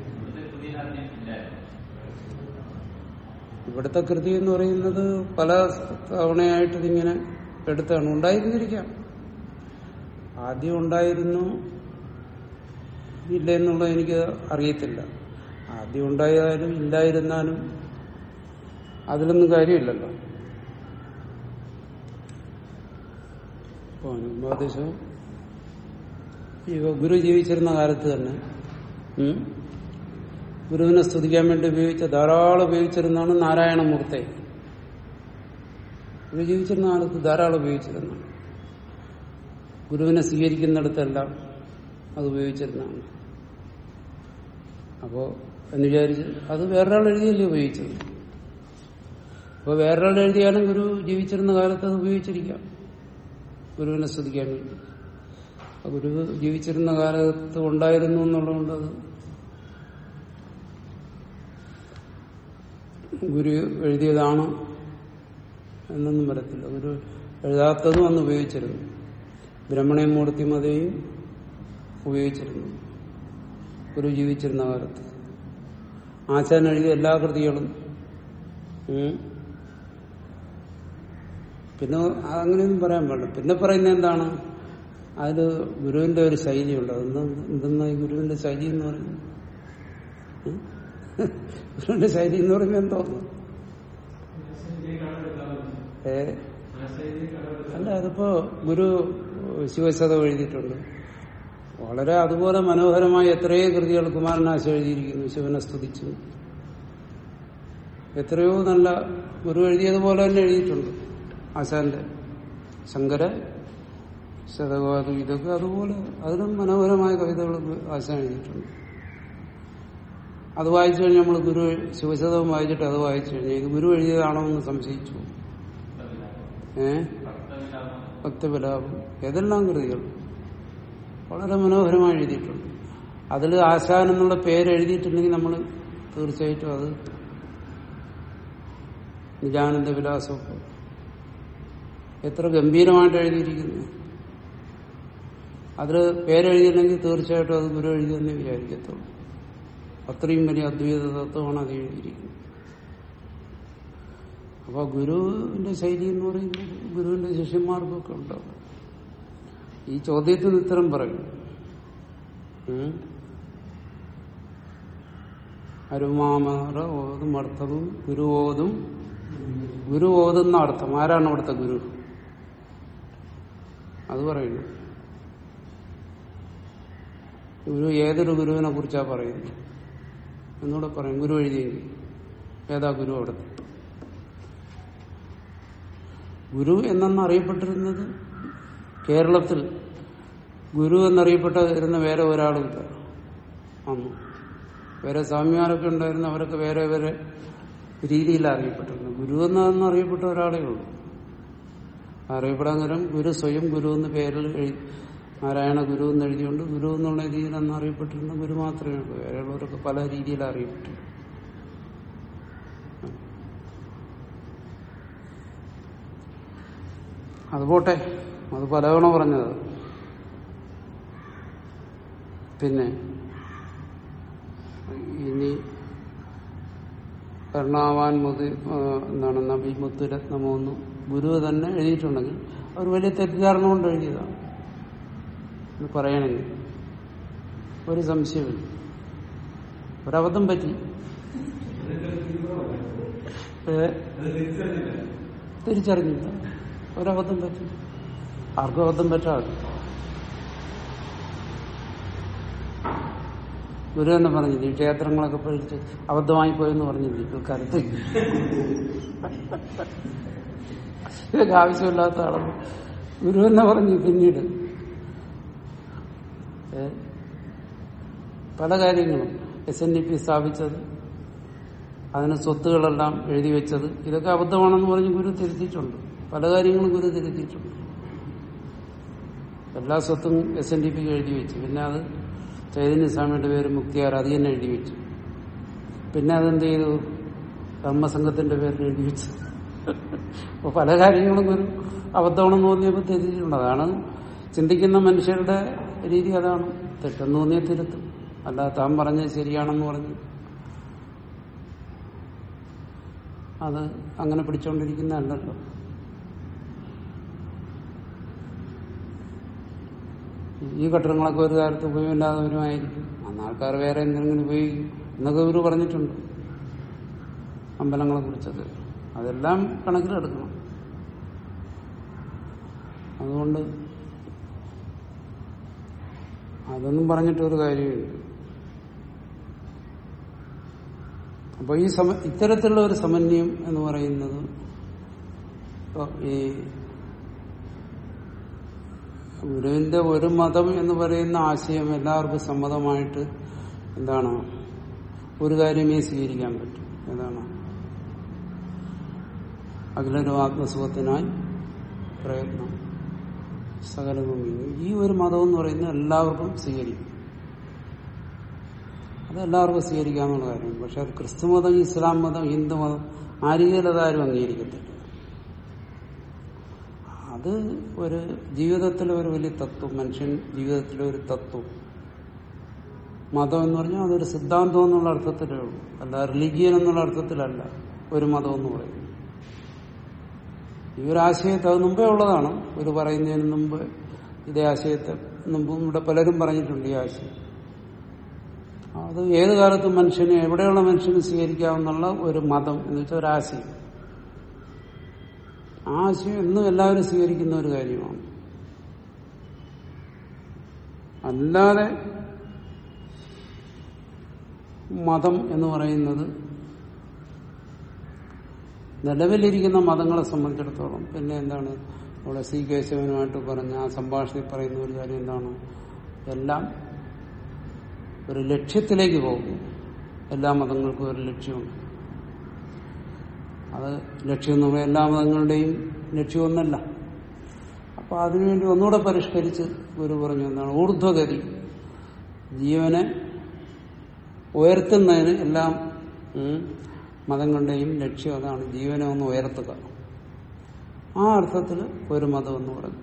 ഇവിടുത്തെ കൃതി എന്ന് പറയുന്നത് പല തവണയായിട്ട് ഇതിങ്ങനെ എടുത്താണ് ഉണ്ടായിരുന്നിരിക്കാം ആദ്യം ഉണ്ടായിരുന്നു ഇല്ല എന്നുള്ളത് എനിക്ക് അറിയത്തില്ല ആദ്യം ഉണ്ടായാലും ഇല്ലായിരുന്നാലും അതിലൊന്നും കാര്യമില്ലല്ലോ അപ്പോൾ അനുപാദേശം ഈ ഗുരു ജീവിച്ചിരുന്ന കാലത്ത് തന്നെ ഉം, ഗുരുവിനെ സ്തുതിക്കാൻ വേണ്ടി ഉപയോഗിച്ച ധാരാളം ഉപയോഗിച്ചിരുന്നാണ് നാരായണമൂർത്തെ ഗുരു ജീവിച്ചിരുന്ന കാലത്ത് ധാരാളം ഉപയോഗിച്ചിരുന്നു ഗുരുവിനെ സ്വീകരിക്കുന്നിടത്തെല്ലാം അത് ഉപയോഗിച്ചിരുന്നതാണ് അപ്പോ എന്ന് വിചാരിച്ച് അത് വേറൊരാൾ എഴുതിയല്ലേ ഉപയോഗിച്ചത് അപ്പൊ വേറൊരാൾ എഴുതിയാലും ഗുരു ജീവിച്ചിരുന്ന കാലത്ത് അത് ഉപയോഗിച്ചിരിക്കാം ഗുരുവിനെ സ്തുതിക്കാൻ വേണ്ടി അപ്പൊ ഗുരു ജീവിച്ചിരുന്ന കാലത്ത് ഉണ്ടായിരുന്നു എന്നുള്ളതുകൊണ്ട് അത് ഗുരു എഴുതിയതാണ് എന്നൊന്നും വരത്തില്ല ഗുരു എഴുതാത്തതും അന്ന് ഉപയോഗിച്ചിരുന്നു ബ്രഹ്മണയും മൂർത്തിമതയും ഉപയോഗിച്ചിരുന്നു ഗുരു ജീവിച്ചിരുന്ന കാലത്ത് ആശാൻ എഴുതിയ എല്ലാ കൃതികളും ഉം, പിന്നെ അങ്ങനെയൊന്നും പറയാൻ പാടില്ല പിന്നെ പറയുന്നത് എന്താണ് അതില് ഗുരുവിന്റെ ഒരു ശൈലിയുണ്ട് അതൊന്നും എന്തെന്നാ ഈ ഗുരുവിന്റെ ശൈലി എന്ന് പറയുന്നത് ഉം? ഗുരുവിന്റെ ശൈലി എന്ന് പറയുന്നത് എന്തോന്നു ഏ അല്ല അതിപ്പോ ഗുരു ശിവശതം എഴുതിയിട്ടുണ്ട് വളരെ അതുപോലെ മനോഹരമായ എത്രയോ കൃതികൾ കുമാരനാശ എഴുതിയിരിക്കുന്നു ശിവനെ സ്തുതിച്ചു എത്രയോ നല്ല ഗുരു എഴുതിയതുപോലെ തന്നെ എഴുതിയിട്ടുണ്ട് ആശാന്റെ ശങ്കര ശതകവാദ ഇതൊക്കെ അതുപോലെ അതിലും മനോഹരമായ കവിതകൾ ആശാൻ എഴുതിയിട്ടുണ്ട് അത് വായിച്ചു കഴിഞ്ഞാൽ നമ്മൾ ഗുരു ശിവശതകം വായിച്ചിട്ട് അത് വായിച്ചു കഴിഞ്ഞാൽ ഇത് ഗുരു എഴുതിയതാണോ എന്ന് സംശയിച്ചു ഏ ഭക്തബലാപം ഏതെല്ലാം കൃതികൾ വളരെ മനോഹരമായി എഴുതിയിട്ടുണ്ട് അതിൽ ആശാൻ എന്നുള്ള പേര് എഴുതിയിട്ടുണ്ടെങ്കിൽ നമ്മൾ തീർച്ചയായിട്ടും അത് നിജാനന്ദ വിലാസമൊക്കെ എത്ര ഗംഭീരമായിട്ട് എഴുതിയിരിക്കുന്നു അതിൽ പേരെഴുതിയില്ലെങ്കിൽ തീർച്ചയായിട്ടും അത് ഗുരു എഴുതിയെന്നേ വിചാരിക്കത്തുള്ളൂ അത്രയും വലിയ അദ്വൈത തത്വമാണ് അത് എഴുതിയിരിക്കുന്നത് അപ്പൊ ഗുരുവിന്റെ ശൈലി എന്ന് പറയുന്നത് ഗുരുവിന്റെ ശിഷ്യന്മാർക്കൊക്കെ ഉണ്ടാവും ഈ ചോദ്യത്തിന് ഉത്തരം പറയും ഉം. അരുമാമറ ഓതും അർത്ഥവും ഗുരു ഓതും ഗുരു ഓതുന്ന അർത്ഥം ആരാണ് അവിടുത്തെ ഗുരു അത് പറയുന്നു ഗുരു ഏതൊരു ഗുരുവിനെ കുറിച്ചാ പറയുന്നത് എന്നൂടെ പറയും ഗുരു എഴുതിയെങ്കിൽ ഏതാ ഗുരു അവിടെ ഗുരു എന്നെന്ന് അറിയപ്പെട്ടിരുന്നത് കേരളത്തിൽ ഗുരു എന്നറിയപ്പെട്ടിരുന്ന വേറെ ഒരാളുമില്ല അന്ന് വേറെ സ്വാമിമാരൊക്കെ ഉണ്ടായിരുന്നു അവരൊക്കെ വേറെ വേറെ രീതിയിൽ അറിയപ്പെട്ടിരുന്നു ഗുരു എന്നതെന്ന് അറിയപ്പെട്ട ഒരാളേ ഉള്ളൂ അറിയപ്പെടാൻ നേരം ഗുരു സ്വയം ഗുരു എന്ന് പേരിൽ എഴുതി നാരായണ ഗുരു എന്ന് എഴുതിയുകൊണ്ട് ഗുരു എന്നുള്ള രീതിയിൽ അന്ന് അറിയപ്പെട്ടിരുന്ന ഗുരു മാത്രമേ ഉള്ളൂ വേറെയുള്ളവരൊക്കെ പല രീതിയിൽ അറിയപ്പെട്ടു അത് പോട്ടെ അത് പലതവണ പറഞ്ഞത് പിന്നെ ഇനി കരുണാവാൻ മുതി ആ, എന്താണ് നബി മുത്തുരത്നമോ എന്ന് ഗുരു തന്നെ എഴുതിയിട്ടുണ്ടെങ്കിൽ അവർ വലിയ തെറ്റിദ്ധാരണ കൊണ്ട് എഴുതിയതാണ് എന്ന് പറയണമെങ്കിൽ ഒരു സംശയമില്ല ഒരബദ്ധം പറ്റി ഏ? തിരിച്ചറിഞ്ഞില്ല ഒരബദ്ധം പറ്റി ആർക്കും അബദ്ധം പറ്റാതെ ഗുരു തന്നെ പറഞ്ഞില്ല ഈ ക്ഷേത്രങ്ങളൊക്കെ പഠിച്ച് അബദ്ധമായി പോയെന്ന് പറഞ്ഞില്ല ഇക്കാലത്ത് ഇതൊക്കെ ആവശ്യമില്ലാത്ത ആളാണ് ഗുരു തന്നെ പറഞ്ഞു പിന്നീട് ഏ? പല കാര്യങ്ങളും എസ് എൻ ഡി പി സ്ഥാപിച്ചത് അതിന് സ്വത്തുകളെല്ലാം എഴുതി വെച്ചത് ഇതൊക്കെ അബദ്ധമാണെന്ന് പറഞ്ഞ് ഗുരു തിരുത്തിയിട്ടുണ്ട് പല കാര്യങ്ങളും ഗുരു തിരുത്തിയിട്ടുണ്ട് എല്ലാ സ്വത്തും എസ് എൻ ഡി പിക്ക് എഴുതി വെച്ചു പിന്നെ അത് ചൈതന്യ സ്വാമിയുടെ പേര് മുക്തിയാർ അത് തന്നെ എഴുതി വെച്ചു പിന്നെ അതെന്ത് ചെയ്തു ധർമ്മസംഘത്തിന്റെ പേരിൽ എഴുതി വെച്ചു അപ്പൊ പല കാര്യങ്ങളും ഒരു അബദ്ധമാണെന്ന് തോന്നിയപ്പോൾ തിരിച്ചിട്ടുണ്ട് അതാണ് ചിന്തിക്കുന്ന മനുഷ്യരുടെ രീതി അതാണ് തെറ്റെന്ന് തോന്നിയ തിരുത്തും അല്ല താൻ പറഞ്ഞത് ശരിയാണെന്ന് പറഞ്ഞു അത് അങ്ങനെ പിടിച്ചോണ്ടിരിക്കുന്നതല്ലല്ലോ ഈ കെട്ടിടങ്ങളൊക്കെ ഒരു കാലത്ത് ഉപയോഗമില്ലാത്തവരുമായിരിക്കും അന്ന് ആൾക്കാർ വേറെ എന്തെങ്കിലും ഉപയോഗിക്കും എന്നൊക്കെ ഇവർ പറഞ്ഞിട്ടുണ്ട് അമ്പലങ്ങളെ കുറിച്ചൊക്കെ അതെല്ലാം കണക്കിലെടുക്കണം അതുകൊണ്ട് അതൊന്നും പറഞ്ഞിട്ട് ഒരു കാര്യമില്ല അപ്പൊ ഈ സമ ഇത്തരത്തിലുള്ള ഒരു സമന്വയം എന്ന് പറയുന്നത് ഇപ്പൊ ഈ ഗുരുവിന്റെ ഒരു മതം എന്ന് പറയുന്ന ആശയം എല്ലാവർക്കും സമ്മതമായിട്ട് എന്താണ് ഒരു കാര്യമേ സ്വീകരിക്കാൻ പറ്റും എന്താണ് അഖിലൊരു ആത്മസുഖത്തിനായി പ്രയത്നം സകലവും ഈ ഒരു മതം എന്ന് പറയുന്നത് എല്ലാവർക്കും സ്വീകരിക്കും അത് എല്ലാവർക്കും സ്വീകരിക്കാന്നുള്ള കാര്യമാണ് പക്ഷെ അത് ക്രിസ്തു മതം ഇസ്ലാം മതം ഹിന്ദു മതം ആ രീതിയിൽ അതാരും അംഗീകരിക്കത്തില്ല അത് ഒരു ജീവിതത്തിലെ ഒരു വലിയ തത്വം മനുഷ്യൻ ജീവിതത്തിലെ ഒരു തത്വം മതം എന്ന് പറഞ്ഞാൽ അതൊരു സിദ്ധാന്തം എന്നുള്ള അർത്ഥത്തിലേ ഉള്ളൂ അല്ല റിലിജിയൻ എന്നുള്ള അർത്ഥത്തിലല്ല ഒരു മതം എന്ന് പറയുന്നത് ഈ ഒരു ആശയത്തെ അത് മുമ്പേ ഉള്ളതാണ് ഒരു പറയുന്നതിന് മുമ്പ് ഇതേ ആശയത്തെ മുമ്പും ഇവിടെ പലരും പറഞ്ഞിട്ടുണ്ട് ഈ ആശയം അത് ഏത് കാലത്തും മനുഷ്യന് എവിടെയുള്ള മനുഷ്യന് സ്വീകരിക്കാവുന്ന ഒരു മതം എന്ന് വെച്ചാൽ ഒരാശയം ആ ആശയം എന്നും എല്ലാവരും സ്വീകരിക്കുന്ന ഒരു കാര്യമാണ് അല്ലാതെ മതം എന്ന് പറയുന്നത് നിലവിലിരിക്കുന്ന മതങ്ങളെ സംബന്ധിച്ചിടത്തോളം പിന്നെ എന്താണ് ഇവിടെ സി കേശവനുമായിട്ട് പറഞ്ഞ ആ സംഭാഷണത്തിൽ പറയുന്ന ഒരു കാര്യം എന്താണ് എല്ലാം ഒരു ലക്ഷ്യത്തിലേക്ക് പോകും എല്ലാ മതങ്ങൾക്കും ഒരു ലക്ഷ്യമുണ്ട് അത് ലക്ഷ്യം എന്ന് പറയുന്നത് എല്ലാ മതങ്ങളുടെയും ലക്ഷ്യമൊന്നല്ല അപ്പൊ അതിനുവേണ്ടി ഒന്നുകൂടെ പരിഷ്കരിച്ച് ഗുരു പറഞ്ഞു എന്താണ് ഊർധ്വഗതി ജീവനെ ഉയർത്തുന്നതിന് എല്ലാം ഉം, മതങ്ങളുടെയും ലക്ഷ്യം അതാണ് ജീവനെ ഒന്ന് ഉയർത്തുക ആ അർത്ഥത്തിൽ ഒരു മതം എന്ന് പറഞ്ഞു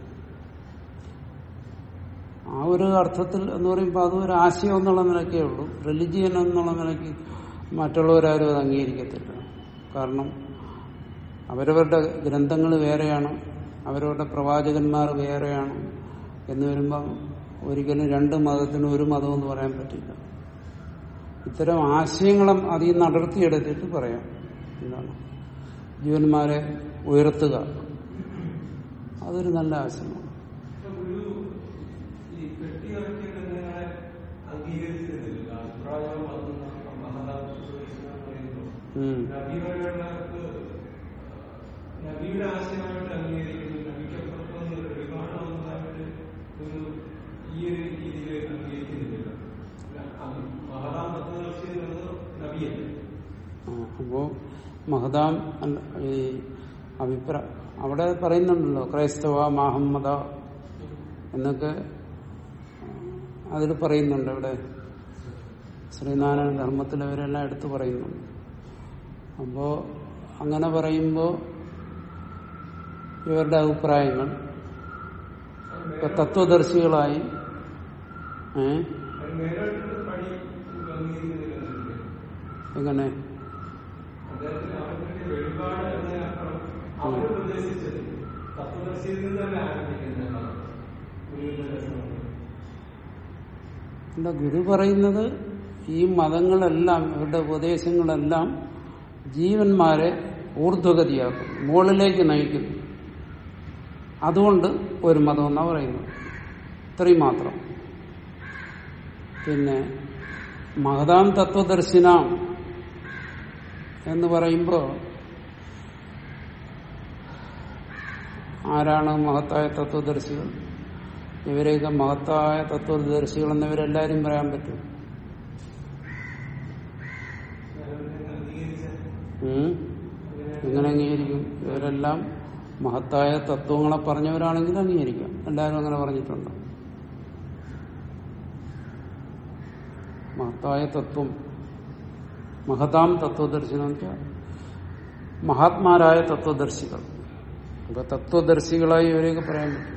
ആ ഒരു അർത്ഥത്തിൽ എന്ന് പറയുമ്പോൾ അത് ഒരു ആശയം എന്നുള്ള നിലയ്ക്കേ ഉള്ളൂ റിലിജിയൻ എന്നുള്ള നിലയ്ക്ക് മറ്റുള്ളവരാരും അത് അംഗീകരിക്കത്തില്ല കാരണം അവരവരുടെ ഗ്രന്ഥങ്ങൾ വേറെയാണ് അവരവരുടെ പ്രവാചകന്മാർ വേറെയാണ് എന്ന് വരുമ്പോൾ ഒരിക്കലും രണ്ട് മതത്തിനും ഒരു മതം എന്ന് പറയാൻ പറ്റില്ല ഇത്തരം ആശയങ്ങളും അതിൽ നിന്ന് അടർത്തിയെടുത്തിട്ട് പറയാം എന്താണ് ജീവന്മാരെ ഉയർത്തുക അതൊരു നല്ല ആശയമാണ് ഗുരു ഈ കെട്ടിയിറക്കിയ ഗ്രന്ഥങ്ങളെ അംഗീകരിച്ചിരുന്നില്ല അഭിപ്രായം മഹദാൻ പറയുന്നു ഉം. നബിമാരുള്ളവർക്ക് നബിയുടെ ആശയമായിട്ട് അംഗീകരിക്കുന്നു നബിക്കപ്പുറത്തുനിന്ന് ഒരു വിമാനമായിട്ട് ഒരു ഈ ഒരു രീതിയിൽ അംഗീകരിക്കുന്നില്ല മഹതാം തത്വദർശി എന്നത് നബിയല്ല ആ, അപ്പോ മഹദാം അല്ല, ഈ അഭിപ്രായ അവിടെ പറയുന്നുണ്ടല്ലോ ക്രൈസ്തവ മഹമ്മദ എന്നൊക്കെ അതിൽ പറയുന്നുണ്ട് ഇവിടെ ശ്രീനാരായണ ധർമ്മത്തിൽ അവരെല്ലാം എടുത്തു പറയുന്നുണ്ട് അപ്പോ അങ്ങനെ പറയുമ്പോ ഇവരുടെ അഭിപ്രായങ്ങൾ ഇപ്പൊ തത്വദർശികളായി ഏ അത് നേരിട്ട് പണി അംഗീകരിക്കുന്നില്ല എങ്ങനെ അദ്ദേഹത്തിന് അവർക്ക് വെളിപാട് എന്നതിനപ്പുറം അവർ പ്രദേശിച്ചത് തത്വദർശിയിൽ നിന്ന് തന്നെ ആരംഭിക്കുന്നതാണ് ഗുരുവിന്റെ രസമുണ്ട് അല്ല ഗുരു പറയുന്നത് ഈ മതങ്ങളെല്ലാം ഇവരുടെ ഉപദേശങ്ങളെല്ലാം ജീവന്മാരെ ഊർധ്വഗതിയാക്കും മുകളിലേക്ക് നയിക്കുന്നു അതുകൊണ്ട് ഒരു മതം എന്നാ പറയുന്നത് ഇത്രയും മാത്രം പിന്നെ മഹതാം തത്വദർശിന എന്ന് പറയുമ്പോൾ ആരാണ് മഹത്തായ തത്വദർശികൾ ഇവരെയൊക്കെ മഹത്തായ തത്വദർശികൾ എന്നിവരെല്ലാരും പറയാൻ പറ്റും ഉം? എങ്ങനെ അംഗീകരിക്കും ഇവരെല്ലാം മഹത്തായ തത്വങ്ങളെ പറഞ്ഞവരാണെങ്കിൽ അംഗീകരിക്കാം എല്ലാവരും അങ്ങനെ പറഞ്ഞിട്ടുണ്ട് മഹത്തായ തത്വം മഹതാം തത്വദർശനം എന്ന് വെച്ചാൽ മഹാത്മാരായ തത്വദർശികൾ അപ്പൊ തത്വദർശികളായി ഇവരെയൊക്കെ പറയാൻ പറ്റും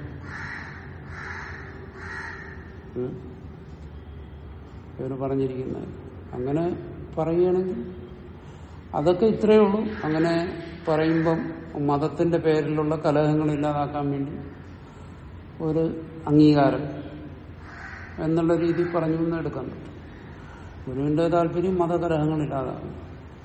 ഉം? ഇവര് പറഞ്ഞിരിക്കുന്നത് അങ്ങനെ പറയുകയാണെങ്കിൽ അതൊക്കെ ഇത്രയേ ഉള്ളൂ അങ്ങനെ പറയുമ്പം മതത്തിന്റെ പേരിലുള്ള കലഹങ്ങൾ ഇല്ലാതാക്കാൻ വേണ്ടി ഒരു അംഗീകാരം എന്നുള്ള രീതിയിൽ പറഞ്ഞു എന്ന് എടുക്കാൻ പറ്റും ഗുരുവിന്റെ താല്പര്യം മതകലഹങ്ങൾ ഇല്ലാതാകും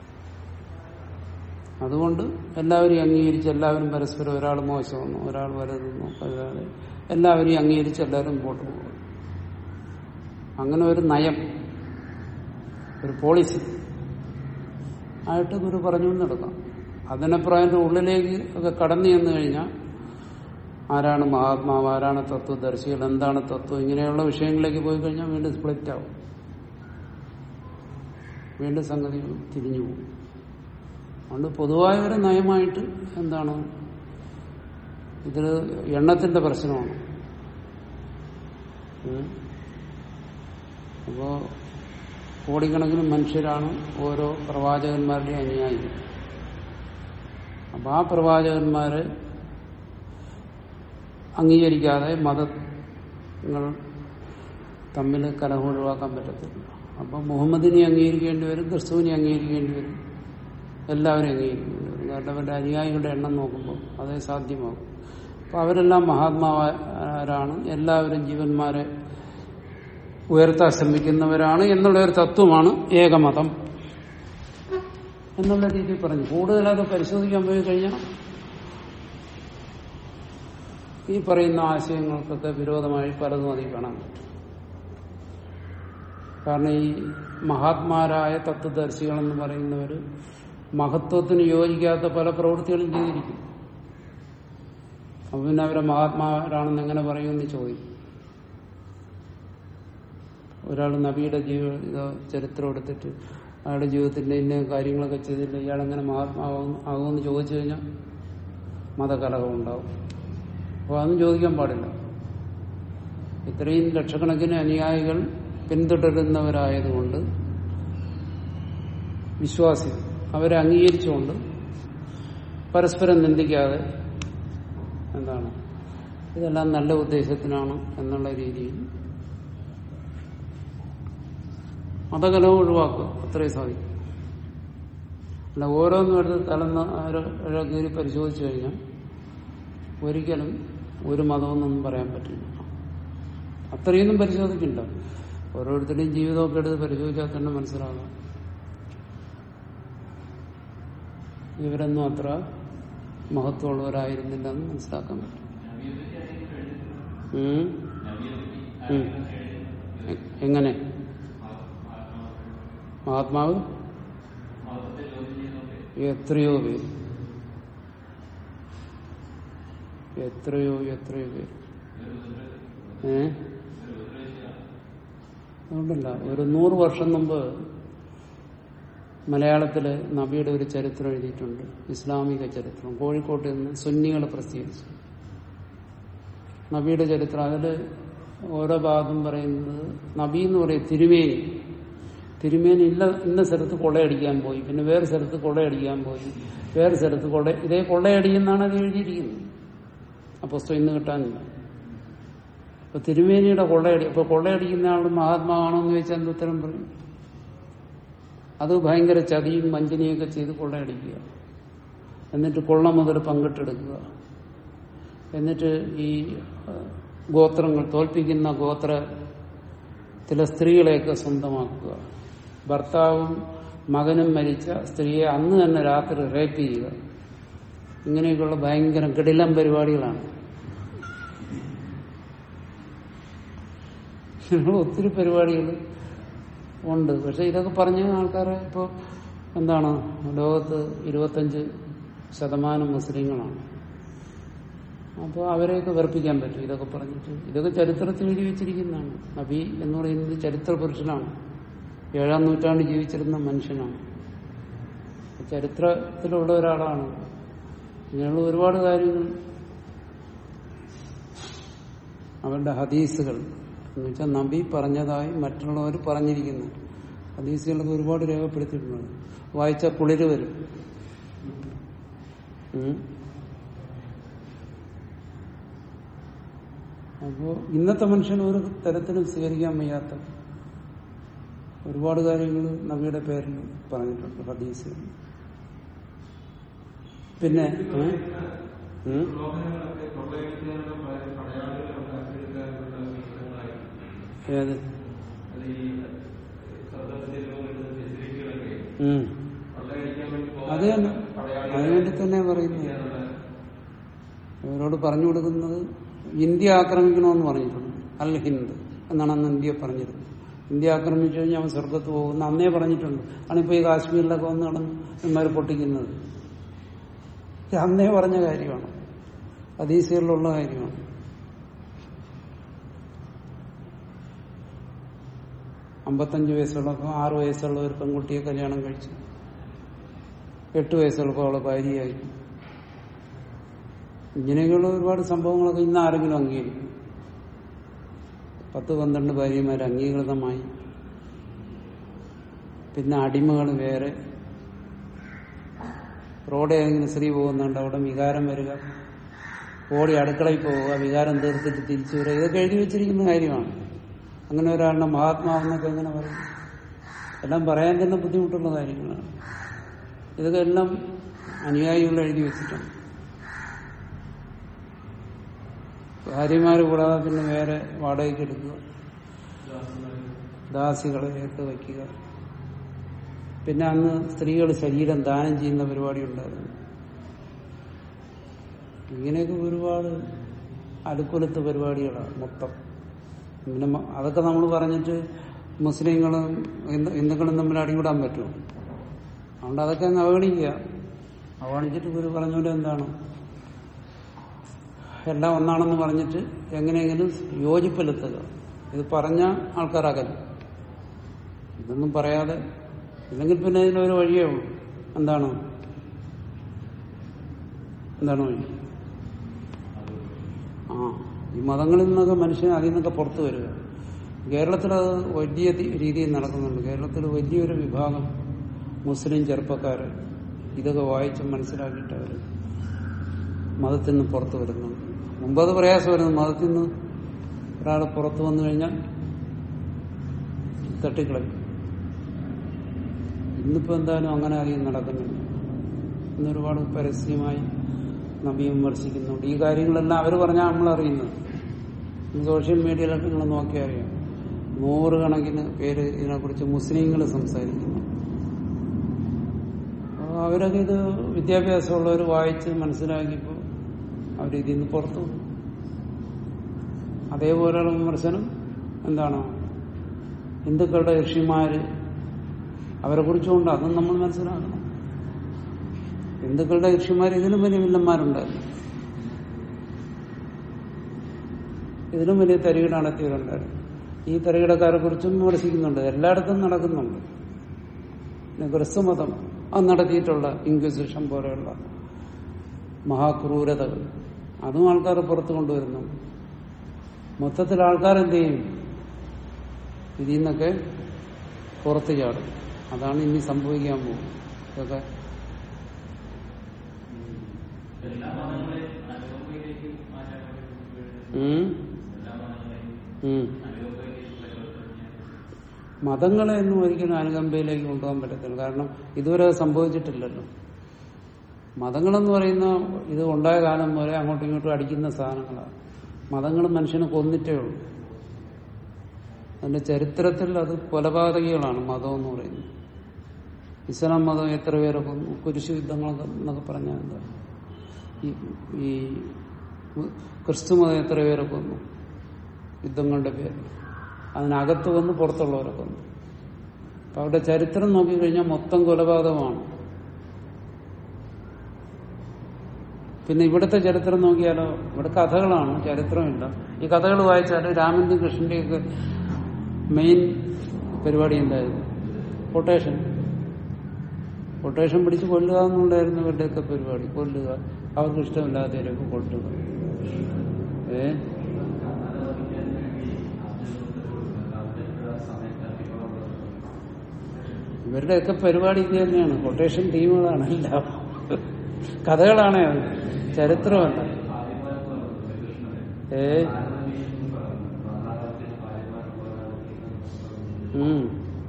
അതുകൊണ്ട് എല്ലാവരെയും അംഗീകരിച്ച് എല്ലാവരും പരസ്പരം ഒരാൾ മോശമെന്നോ ഒരാൾ വലുതെന്നോ കരുതാതെ എല്ലാവരെയും അംഗീകരിച്ച് എല്ലാവരും മുമ്പോട്ട് പോകും അങ്ങനെ ഒരു നയം ഒരു പോളിസി ആയിട്ട് ഗുരു പറഞ്ഞു എന്നെടുക്കാം അതിനപ്പുറം അതിന്റെ ഉള്ളിലേക്ക് ഒക്കെ കടന്നു ചെന്ന് കഴിഞ്ഞാൽ ആരാണ് മഹാത്മാവ് ആരാണ് തത്വദർശികൾ എന്താണ് തത്വം ഇങ്ങനെയുള്ള വിഷയങ്ങളിലേക്ക് പോയി കഴിഞ്ഞാൽ വീണ്ടും സ്പ്ലിറ്റ് ആവും വീണ്ടും സംഗതികൾ തിരിഞ്ഞു പോകും അതുകൊണ്ട് പൊതുവായ ഒരു നയമായിട്ട് എന്താണ് ഇതിൽ എണ്ണത്തിന്റെ പ്രശ്നമാണ് ഉം. അപ്പോ കോടിക്കണക്കിന് മനുഷ്യരാണ് ഓരോ പ്രവാചകന്മാരുടെയും അനുയായികൾ അപ്പൊ ആ പ്രവാചകന്മാരെ അംഗീകരിക്കാതെ മതങ്ങൾ തമ്മിൽ കലഹം ഒഴിവാക്കാൻ പറ്റത്തില്ല അപ്പൊ മുഹമ്മദിനെ അംഗീകരിക്കേണ്ടി വരും ക്രിസ്തുവിനെ അംഗീകരിക്കേണ്ടി വരും എല്ലാവരും അംഗീകരിക്കേണ്ടി വരും കാരണം അവരുടെ അനുയായികളുടെ എണ്ണം നോക്കുമ്പോൾ അതേ സാധ്യമാകും അപ്പൊ അവരെല്ലാം മഹാത്മാരാണ് എല്ലാവരും ജീവന്മാരെ ഉയർത്താൻ ശ്രമിക്കുന്നവരാണ് എന്നുള്ള ഒരു തത്വമാണ് ഏകമതം എന്നുള്ള രീതിയിൽ പറഞ്ഞു കൂടുതൽ അത് പരിശോധിക്കാൻ പോയി കഴിഞ്ഞാൽ ഈ പറയുന്ന ആശയങ്ങൾക്കൊക്കെ വിരോധമായി പലതും അതിൽ കാണാൻ പറ്റും കാരണം ഈ മഹാത്മാരായ തത്വദർശികളെന്ന് പറയുന്നവർ മഹത്വത്തിന് യോജിക്കാത്ത പല പ്രവൃത്തികളും ചെയ്തിരിക്കും അപ്പൊ പിന്നെ അവരെ മഹാത്മാരാണെന്ന് എങ്ങനെ പറയുമെന്ന് ചോദിക്കും ഒരാൾ നബിയുടെ ജീവിത ചരിത്രം എടുത്തിട്ട് അയാളുടെ ജീവിതത്തിന്റെ ഇന്ന കാര്യങ്ങളൊക്കെ ചെയ്തില്ല ഇയാൾ എങ്ങനെ മഹാത്മാവും ആകുമെന്ന് ചോദിച്ചു കഴിഞ്ഞാൽ മതകലഹം ഉണ്ടാവും അപ്പോൾ അതൊന്നും ചോദിക്കാൻ പാടില്ല ഇത്രയും ലക്ഷക്കണക്കിന് അനുയായികൾ പിന്തുടരുന്നവരായതുകൊണ്ട് വിശ്വാസി അവരെ അംഗീകരിച്ചുകൊണ്ട് പരസ്പരം നിന്ദിക്കാതെ എന്താണ് ഇതെല്ലാം നല്ല ഉദ്ദേശത്തിനാണ് എന്നുള്ള രീതിയിൽ മതകലവും ഒഴിവാക്കുക അത്രയും സാധിക്കും അല്ല ഓരോന്നും എടുത്ത് തലന്ന് കീറി പരിശോധിച്ചു കഴിഞ്ഞാൽ ഒരിക്കലും ഒരു മതമെന്നൊന്നും പറയാൻ പറ്റില്ല അത്രയൊന്നും പരിശോധിക്കണ്ട ഓരോരുത്തരുടെയും ജീവിതമൊക്കെ എടുത്ത് പരിശോധിച്ചാൽ തന്നെ മനസ്സിലാകാം ഇവരൊന്നും അത്ര മഹത്വമുള്ളവരായിരുന്നില്ലെന്ന് മനസ്സിലാക്കാൻ പറ്റും ഉം. ഉം. എ- എങ്ങനെ മഹാത്മാവ് എത്രയോ പേര് എത്രയോ എത്രയോ പേര് ഏ അതുകൊണ്ടല്ല ഒരു നൂറ് വർഷം മുമ്പ് മലയാളത്തില് നബിയുടെ ഒരു ചരിത്രം എഴുതിയിട്ടുണ്ട് ഇസ്ലാമിക ചരിത്രം കോഴിക്കോട്ട് നിന്ന് സുന്നികൾ പ്രസിദ്ധീകരിച്ചു നബിയുടെ ചരിത്രം അതില് ഓരോ ഭാഗത്തും പറയുന്നത് നബി എന്ന് പറയും തിരുമേനി തിരുമേനി ഇല്ല ഇന്ന സ്ഥലത്ത് കൊള്ളയടിക്കാൻ പോയി പിന്നെ വേറെ സ്ഥലത്ത് കൊള്ളയടിക്കാൻ പോയി വേറെ സ്ഥലത്ത് കൊള്ള ഇതേ കൊള്ളയടിയെന്നാണ് അത് എഴുതിയിരിക്കുന്നത് ആ പുസ്തകം ഇന്ന് കിട്ടാനില്ല അപ്പൊ തിരുമേനിയുടെ കൊള്ളയടി അപ്പൊ കൊള്ളയടിക്കുന്ന ആൾ മഹാത്മാവാണോ എന്ന് ചോദിച്ചാൽ എന്ത് ഉത്തരം പറയും അത് ഭയങ്കര ചതിയും വഞ്ചനയൊക്കെ ചെയ്ത് കൊള്ളയടിക്കുക എന്നിട്ട് കൊള്ള മുതൽ പങ്കിട്ടെടുക്കുക എന്നിട്ട് ഈ ഏഹ്, ഗോത്രങ്ങൾ തോൽപ്പിക്കുന്ന ഗോത്രത്തിലെ സ്ത്രീകളെയൊക്കെ സ്വന്തമാക്കുക ഭർത്താവും മകനും മരിച്ച സ്ത്രീയെ അന്ന് തന്നെ രാത്രി റേപ്പ് ചെയ്യുക ഇങ്ങനെയൊക്കെയുള്ള ഭയങ്കര കിടിലം പരിപാടികളാണ് ഇങ്ങനെയുള്ള ഒത്തിരി പരിപാടികൾ ഉണ്ട് പക്ഷെ ഇതൊക്കെ പറഞ്ഞ ആൾക്കാരെ ഇപ്പോൾ എന്താണ് ലോകത്ത് ഇരുപത്തഞ്ച് ശതമാനം മുസ്ലിങ്ങളാണ് അപ്പോൾ അവരെയൊക്കെ വെറുപ്പിക്കാൻ പറ്റും ഇതൊക്കെ പറഞ്ഞിട്ട് ഇതൊക്കെ ചരിത്രത്തിൽ എഴുതി വെച്ചിരിക്കുന്നതാണ് നബി എന്ന് പറയുന്നത് ചരിത്ര പുരുഷനാണ് ഏഴാം നൂറ്റാണ്ട് ജീവിച്ചിരുന്ന മനുഷ്യനാണ് ചരിത്രത്തിലുള്ള ഒരാളാണ് ഇങ്ങനെയുള്ള ഒരുപാട് കാര്യങ്ങൾ അവരുടെ ഹദീസുകൾ എന്ന് വെച്ചാൽ നബി പറഞ്ഞതായി മറ്റുള്ളവർ പറഞ്ഞിരിക്കുന്നു ഹദീസുകളൊക്കെ ഒരുപാട് രേഖപ്പെടുത്തിയിട്ടുണ്ട് വായിച്ച കുളിര് വരും ഉം. അപ്പോ ഇന്നത്തെ മനുഷ്യൻ ഒരു തരത്തിലും സ്വീകരിക്കാൻ വയ്യാത്ത ഒരുപാട് കാര്യങ്ങൾ നബിയുടെ പേരിൽ പറഞ്ഞിട്ടുണ്ട് ഹദീസുകൾ പിന്നെ ഏ? ഉം? ലോകങ്ങളൊക്കെ കൊള്ളയടിക്കാനുള്ള പ- പടയാളികളെ ഉണ്ടാക്കിയെടുക്കാനുള്ള നീക്കങ്ങളായിരുന്നു ഏത് അത് ഈ സദസ്സിലുള്ള ഫെസിലിറ്റികളൊക്കെ ഉം. കൊള്ളയടിക്കാൻ വേണ്ടി അത് തന്നെ അതിനുവേണ്ടി തന്നെ പറയുന്നത് ഇവരോട് പറഞ്ഞു കൊടുക്കുന്നത് ഇന്ത്യ ആക്രമിക്കണമെന്ന് പറഞ്ഞിട്ടുണ്ട് അൽ ഹിന്ദ് എന്നാണ് അന്ന് ഇന്ത്യ പറഞ്ഞിരുന്നത് ഇന്ത്യ ആക്രമിച്ചു കഴിഞ്ഞാൽ അവൻ സ്വർഗത്ത് പോകുന്ന അന്നേ പറഞ്ഞിട്ടുണ്ട് ആണിപ്പോ ഈ കാശ്മീരിലൊക്കെ വന്ന് നടന്ന് ഇമാർ പൊട്ടിക്കുന്നത് ഇത് അന്നേ പറഞ്ഞ കാര്യമാണ് ഹദീസുകളിലുള്ള കാര്യമാണ് അമ്പത്തഞ്ച് വയസ്സുള്ളപ്പോൾ ആറ് വയസ്സുള്ള ഒരു പെൺകുട്ടിയെ കല്യാണം കഴിച്ചു എട്ട് വയസ്സുള്ളപ്പോൾ അവളെ ഭാര്യയായി ഇങ്ങനെയൊക്കെയുള്ള ഒരുപാട് സംഭവങ്ങളൊക്കെ ഇന്ന് ആരെങ്കിലും അംഗീകരിക്കും പത്ത് പന്ത്രണ്ട് ഭാര്യമാർ അംഗീകൃതമായി പിന്നെ അടിമകൾ വേറെ റോഡ് ഏതെങ്കിലും സ്ത്രീ പോകുന്നുണ്ട് അവിടെ വികാരം വരിക ഓടി അടുക്കളയിൽ പോവുക വികാരം തീർത്തിട്ട് തിരിച്ചു വരിക ഇതൊക്കെ എഴുതി വെച്ചിരിക്കുന്ന കാര്യമാണ് അങ്ങനെ ഒരാളുടെ മഹാത്മാവെന്നൊക്കെ എങ്ങനെ പറയും എല്ലാം പറയാൻ തന്നെ ബുദ്ധിമുട്ടുള്ള കാര്യങ്ങളാണ് ഇതൊക്കെ എല്ലാം അനുയായികൾ എഴുതി വെച്ചിട്ടുണ്ട് ഭാര്യമാര് കൂടാതെ പിന്നെ വേറെ വാടകയ്ക്ക് എടുക്കുക ദാസികളെയൊക്കെ വയ്ക്കുക പിന്നെ അന്ന് സ്ത്രീകൾ ശരീരം ദാനം ചെയ്യുന്ന പരിപാടി ഉണ്ടായിരുന്നു ഇങ്ങനെയൊക്കെ ഒരുപാട് അടുക്കുലത്ത് പരിപാടികളാണ് മൊത്തം പിന്നെ മ- അതൊക്കെ നമ്മൾ പറഞ്ഞിട്ട് മുസ്ലിങ്ങളും ഹിന്ദു- ഹിന്ദുക്കളും തമ്മിൽ അടികൂടാൻ പറ്റുമോ അതുകൊണ്ട് അതൊക്കെ അങ്ങ് അവഗണിക്കുക അവഗണിച്ചിട്ട് ഇവർ പറഞ്ഞ പോലെ എന്താണ് എല്ലാം ഒന്നാണെന്ന് പറഞ്ഞിട്ട് എങ്ങനെയെങ്കിലും യോജിപ്പിലെത്തുക ഇത് പറഞ്ഞ ആൾക്കാരാകലും ഇതൊന്നും പറയാതെ ഇല്ലെങ്കിൽ പിന്നെ ഇതിനൊരു വഴിയേ ഉള്ളൂ എന്താണ് എന്താണ് വഴി ആ ഈ മതങ്ങളിൽ നിന്നൊക്കെ മനുഷ്യൻ അതിൽ നിന്നൊക്കെ പുറത്തു വരിക കേരളത്തിൽ അത് വലിയ തി- രീതിയിൽ നടക്കുന്നുണ്ട് കേരളത്തിൽ വലിയൊരു വിഭാഗം മുസ്ലിം ചെറുപ്പക്കാർ ഇതൊക്കെ വായിച്ച് മനസ്സിലാക്കിയിട്ട് അവർ മതത്തിൽ നിന്ന് പുറത്തു വരുന്നുണ്ട് മുമ്പ് അത് പ്രയാസമായിരുന്നു മതത്തിൽ നിന്ന് ഒരാൾ പുറത്തു വന്നു കഴിഞ്ഞാൽ തട്ടിക്കളയും ഇന്നിപ്പോ എന്തായാലും അങ്ങനെ അധികം നടക്കുന്നില്ല ഇന്ന് ഒരുപാട് പരസ്യമായി നബിയെ വിമർശിക്കുന്നുണ്ട് ഈ കാര്യങ്ങളെല്ലാം അവർ പറഞ്ഞാൽ നമ്മൾ അറിയുന്നത് സോഷ്യൽ മീഡിയയിലൊക്കെ നിങ്ങൾ നോക്കിയാൽ അറിയാം നൂറുകണക്കിന് പേര് ഇതിനെക്കുറിച്ച് മുസ്ലിങ്ങൾ സംസാരിക്കുന്നു അപ്പോൾ അവരൊക്കെ ഇത് വിദ്യാഭ്യാസമുള്ളവർ വായിച്ച് മനസ്സിലാക്കിയപ്പോൾ അവരിതിൽ നിന്ന് പുറത്തു വന്നു. അതേപോലെയുള്ള വിമർശനം എന്താണ് ഹിന്ദുക്കളുടെ ഋഷിമാര് അവരെ കുറിച്ചുകൊണ്ട് അതും നമ്മൾ മനസ്സിലാക്കണം ഹിന്ദുക്കളുടെ ഋഷിമാർ ഇതിലും വലിയ വില്ലന്മാരുണ്ടായിരുന്നു ഇതിലും വലിയ തരികിട നടത്തിയവരുണ്ടായിരുന്നു ഈ തരികിടക്കാരെ കുറിച്ചും വിമർശിക്കുന്നുണ്ട് എല്ലായിടത്തും നടക്കുന്നുണ്ട് പിന്നെ ക്രിസ്തുമതം അത് നടത്തിയിട്ടുള്ള ഇൻക്വിസിഷൻ പോലെയുള്ള മഹാക്രൂരതകൾ അതും ആൾക്കാർ പുറത്തു കൊണ്ടുവരുന്നു മൊത്തത്തിൽ ആൾക്കാർ എന്ത് ചെയ്യും ഇതിൽ നിന്നൊക്കെ പുറത്തു ചാടും അതാണ് ഇനി സംഭവിക്കാൻ പോകും ഇതൊക്കെ എല്ലാ മതങ്ങളെയും അനുകമ്പയിലേക്ക് മാറ്റാൻ വേണ്ടി ഉം, എല്ലാ മതങ്ങളെയും ഉം. അനുകമ്പയിലേക്ക് പരിവർത്തനം ചെയ്യാൻ മതങ്ങളെ ഒന്നും ഒരിക്കലും അനുകമ്പയിലേക്ക് കൊണ്ടുപോകാൻ പറ്റത്തില്ല കാരണം ഇതുവരെ അത് സംഭവിച്ചിട്ടില്ലല്ലോ മതങ്ങളെന്ന് പറയുന്ന ഇത് ഉണ്ടായ കാലം പോലെ അങ്ങോട്ടും ഇങ്ങോട്ടും അടിക്കുന്ന സാധനങ്ങളാണ് മതങ്ങൾ മനുഷ്യനെ കൊന്നിട്ടേ ഉള്ളൂ അതിന്റെ ചരിത്രത്തിൽ അത് കൊലപാതകികളാണ് മതം എന്ന് പറയുന്നത് ഇസ്ലാം മതം എത്ര പേരെ കൊന്നു കുരിശു യുദ്ധങ്ങളൊക്കെ എന്നൊക്കെ പറഞ്ഞാൽ എന്താ ഈ ഈ ക്രിസ്തു മതം എത്ര പേരെ കൊന്നു യുദ്ധങ്ങളുടെ പേര് അതിനകത്ത് വന്ന് പുറത്തുള്ളവരെ കൊന്നു അപ്പൊ അവരുടെ ചരിത്രം നോക്കിക്കഴിഞ്ഞാൽ മൊത്തം കൊലപാതകമാണ് പിന്നെ ഇവിടുത്തെ ചരിത്രം നോക്കിയാലോ ഇവിടെ കഥകളാണ് ചരിത്രമില്ല ഈ കഥകൾ വായിച്ചാൽ രാമന്റെയും കൃഷ്ണന്റെയും ഒക്കെ മെയിൻ പരിപാടി എന്തായിരുന്നു കൊട്ടേഷൻ കൊട്ടേഷൻ പിടിച്ച് കൊല്ലുക എന്നുണ്ടായിരുന്നു ഇവരുടെയൊക്കെ പരിപാടി കൊല്ലുക അവർക്ക് ഇഷ്ടമില്ലാത്തവരൊക്കെ കൊല്ലുക ഏ ഇവരുടെയൊക്കെ പരിപാടി ഇത് തന്നെയാണ് കൊട്ടേഷൻ ടീമുകളാണ് എല്ലാം കഥകളാണ് അത് ചരിത്രമല്ല ഏ ഉം.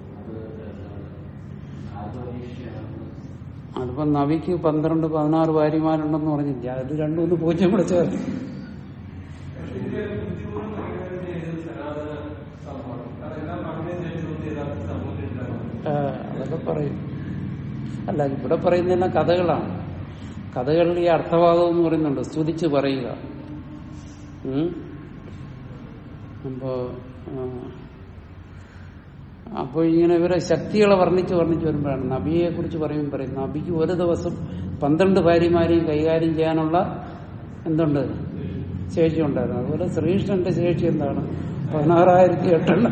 അതിപ്പോ നവിക്ക് പന്ത്രണ്ട് പതിനാറ് ഭാര്യമാരുണ്ടെന്ന് പറഞ്ഞില്ല അത് രണ്ടും ഒന്ന് പൂജ്യം കൂടെ ചേർത്ത് ഇതിന്റെ ബുദ്ധിപൂർവ്വം കൈകാര്യം ചെയ്തത് സനാതന സമൂഹമാണ് അതെല്ലാം പറഞ്ഞതിന് ശേഷം ഒന്നും യഥാർത്ഥ സമൂഹത്തിൽ ഉണ്ടാകും ആ, അതൊക്കെ പറയും അല്ല ഇവിടെ പറയുന്നതെല്ലാം കഥകളാണ് കഥകളിൽ ഈ അർത്ഥവാദം എന്ന് പറയുന്നുണ്ട് സ്തുതിച്ച് പറയുക ഉം? അപ്പോ ആ, അപ്പൊ ഇങ്ങനെ ഇവരെ ശക്തികളെ വർണ്ണിച്ച് വർണ്ണിച്ച് വരുമ്പോഴാണ് നബിയെ കുറിച്ച് പറയുമ്പോൾ പറയും നബിക്ക് ഒരു ദിവസം പന്ത്രണ്ട് ഭാര്യമാരെയും കൈകാര്യം ചെയ്യാനുള്ള എന്തുണ്ട് ശേഷി ഉണ്ടായിരുന്നു അതുപോലെ ശ്രീകൃഷ്ണന്റെ ശേഷി എന്താണ് പതിനാറായിരത്തി എട്ടെണ്ണം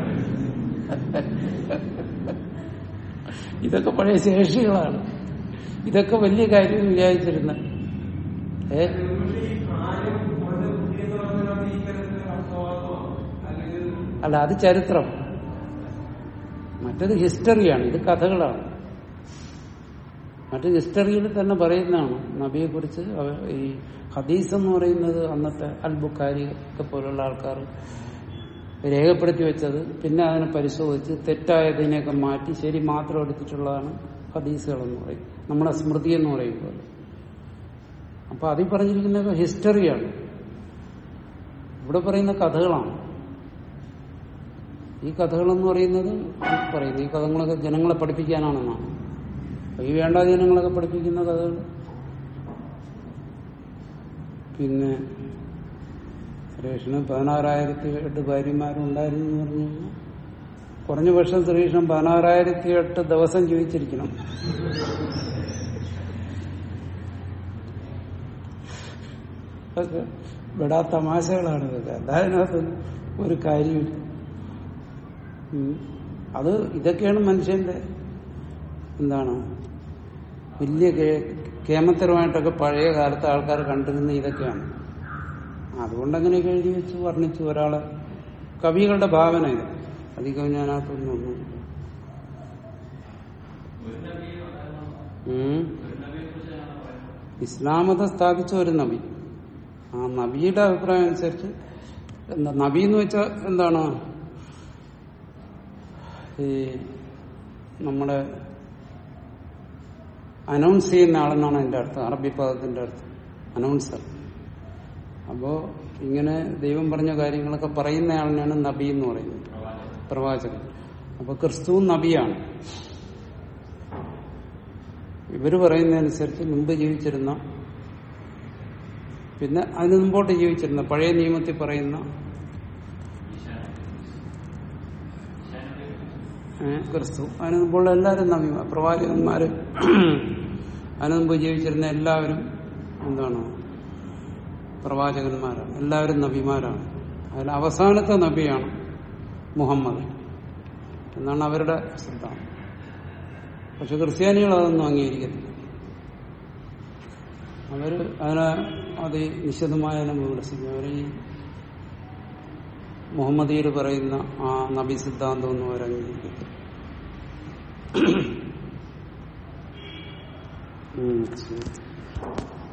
ഇതൊക്കെ പഴയ ശേഷികളാണ് ഇതൊക്കെ വലിയ കാര്യം വിചാരിച്ചിരുന്ന ഏ പക്ഷേ ഈ പ്രായം വളരെ പുതിയെന്ന് പറഞ്ഞാൽ ഈ തരത്തിലുള്ള അർത്ഥവാദമോ അല്ലെങ്കിൽ അല്ല അത് ചരിത്രം മറ്റത് ഹിസ്റ്ററിയാണ് ഇത് കഥകളാണ് മറ്റു ഹിസ്റ്ററിയിൽ തന്നെ പറയുന്നതാണ് നബിയെ കുറിച്ച് ഈ ഹദീസ് എന്ന് പറയുന്നത് അന്നത്തെ അൽ ബുഖാരി ഒക്കെ പോലുള്ള ആൾക്കാർ രേഖപ്പെടുത്തി വെച്ചത് പിന്നെ അതിനെ പരിശോധിച്ച് തെറ്റായതിനെയൊക്കെ മാറ്റി ശരി മാത്രം എടുത്തിട്ടുള്ളതാണ് ഹദീസുകൾ എന്ന് പറയും നമ്മളെ സ്മൃതി എന്ന് പറയുമ്പോൾ അപ്പൊ അതിൽ പറഞ്ഞിരിക്കുന്നത് ഹിസ്റ്ററിയാണ് ഇവിടെ പറയുന്ന കഥകളാണ് ഈ കഥകളെന്ന് പറയുന്നത് പറയുന്നത് ഈ കഥകളൊക്കെ ജനങ്ങളെ പഠിപ്പിക്കാനാണെന്നാണ് അപ്പൊ ഈ വേണ്ട ജനങ്ങളൊക്കെ പഠിപ്പിക്കുന്ന കഥകൾ പിന്നെ ശ്രീകൃഷ്ണൻ പതിനാറായിരത്തി എട്ട് ഭാര്യമാരും ഉണ്ടായിരുന്നു എന്ന് പറഞ്ഞു കഴിഞ്ഞാൽ കുറഞ്ഞ വർഷം ശ്രീകൃഷ്ണൻ പതിനാറായിരത്തി എട്ട് ദിവസം ജീവിച്ചിരിക്കണം അതൊക്കെ വിടാ തമാശകളാണ് ഇതൊക്കെ അതിനകത്ത് ഒരു കാര്യമില്ല ഉം. അത് ഇതൊക്കെയാണ് മനുഷ്യന്റെ എന്താണ് വലിയ കേ- കേമത്തരമായിട്ടൊക്കെ പഴയ കാലത്തെ ആൾക്കാർ കണ്ടിരുന്ന ഇതൊക്കെയാണ് അതുകൊണ്ട് അങ്ങനെയൊക്കെ എഴുതി വെച്ച് വർണ്ണിച്ചു ഒരാളെ കവികളുടെ ഭാവന ഇത് അധികം ഞാനകത്തൊന്നും ഒന്നും ഉം. ഇസ്ലാം മതം സ്ഥാപിച്ച ഒരു നബി ആ നബിയുടെ അഭിപ്രായം അനുസരിച്ച് എന്താ നബി എന്ന് വെച്ചാൽ എന്താണ് ഈ നമ്മുടെ അനൗൺസ് ചെയ്യുന്ന ആളെന്നാണ് എന്റെ അർത്ഥം അറബി പദത്തിന്റെ അർത്ഥം അനൗൺസർ അപ്പോ ഇങ്ങനെ ദൈവം പറഞ്ഞ കാര്യങ്ങളൊക്കെ പറയുന്ന ആളിനെയാണ് നബി എന്ന് പറയുന്നത് പ്രവാചകൻ അപ്പൊ ക്രിസ്തുവും നബിയാണ് ഇവര് പറയുന്നതനുസരിച്ച് മുമ്പ് ജീവിച്ചിരുന്ന പിന്നെ അതിന് മുമ്പോട്ട് ജീവിച്ചിരുന്ന പഴയ നിയമത്തിൽ പറയുന്ന ഏ, ക്രിസ്തു അതിന് മുമ്പുള്ള എല്ലാവരും നബിമാർ പ്രവാചകന്മാര് അതിനു മുമ്പ് ജീവിച്ചിരുന്ന എല്ലാവരും എന്താണ് പ്രവാചകന്മാരാണ് എല്ലാവരും നബിമാരാണ് അതിൽ അവസാനത്തെ നബിയാണ് മുഹമ്മദ് എന്നാണ് അവരുടെ സിദ്ധാന്തം പക്ഷെ ക്രിസ്ത്യാനികൾ അതൊന്നും അംഗീകരിക്കത്തില്ല അവര് അതിനെ അത് നിശ്ചിതമായ വിമർശിക്കും അവർ ഈ മുഹമ്മദീർ പറയുന്ന ആ നബി സിദ്ധാന്തം ഒന്നും അവർ അംഗീകരിക്കത്തില്ല ഉം, ശരി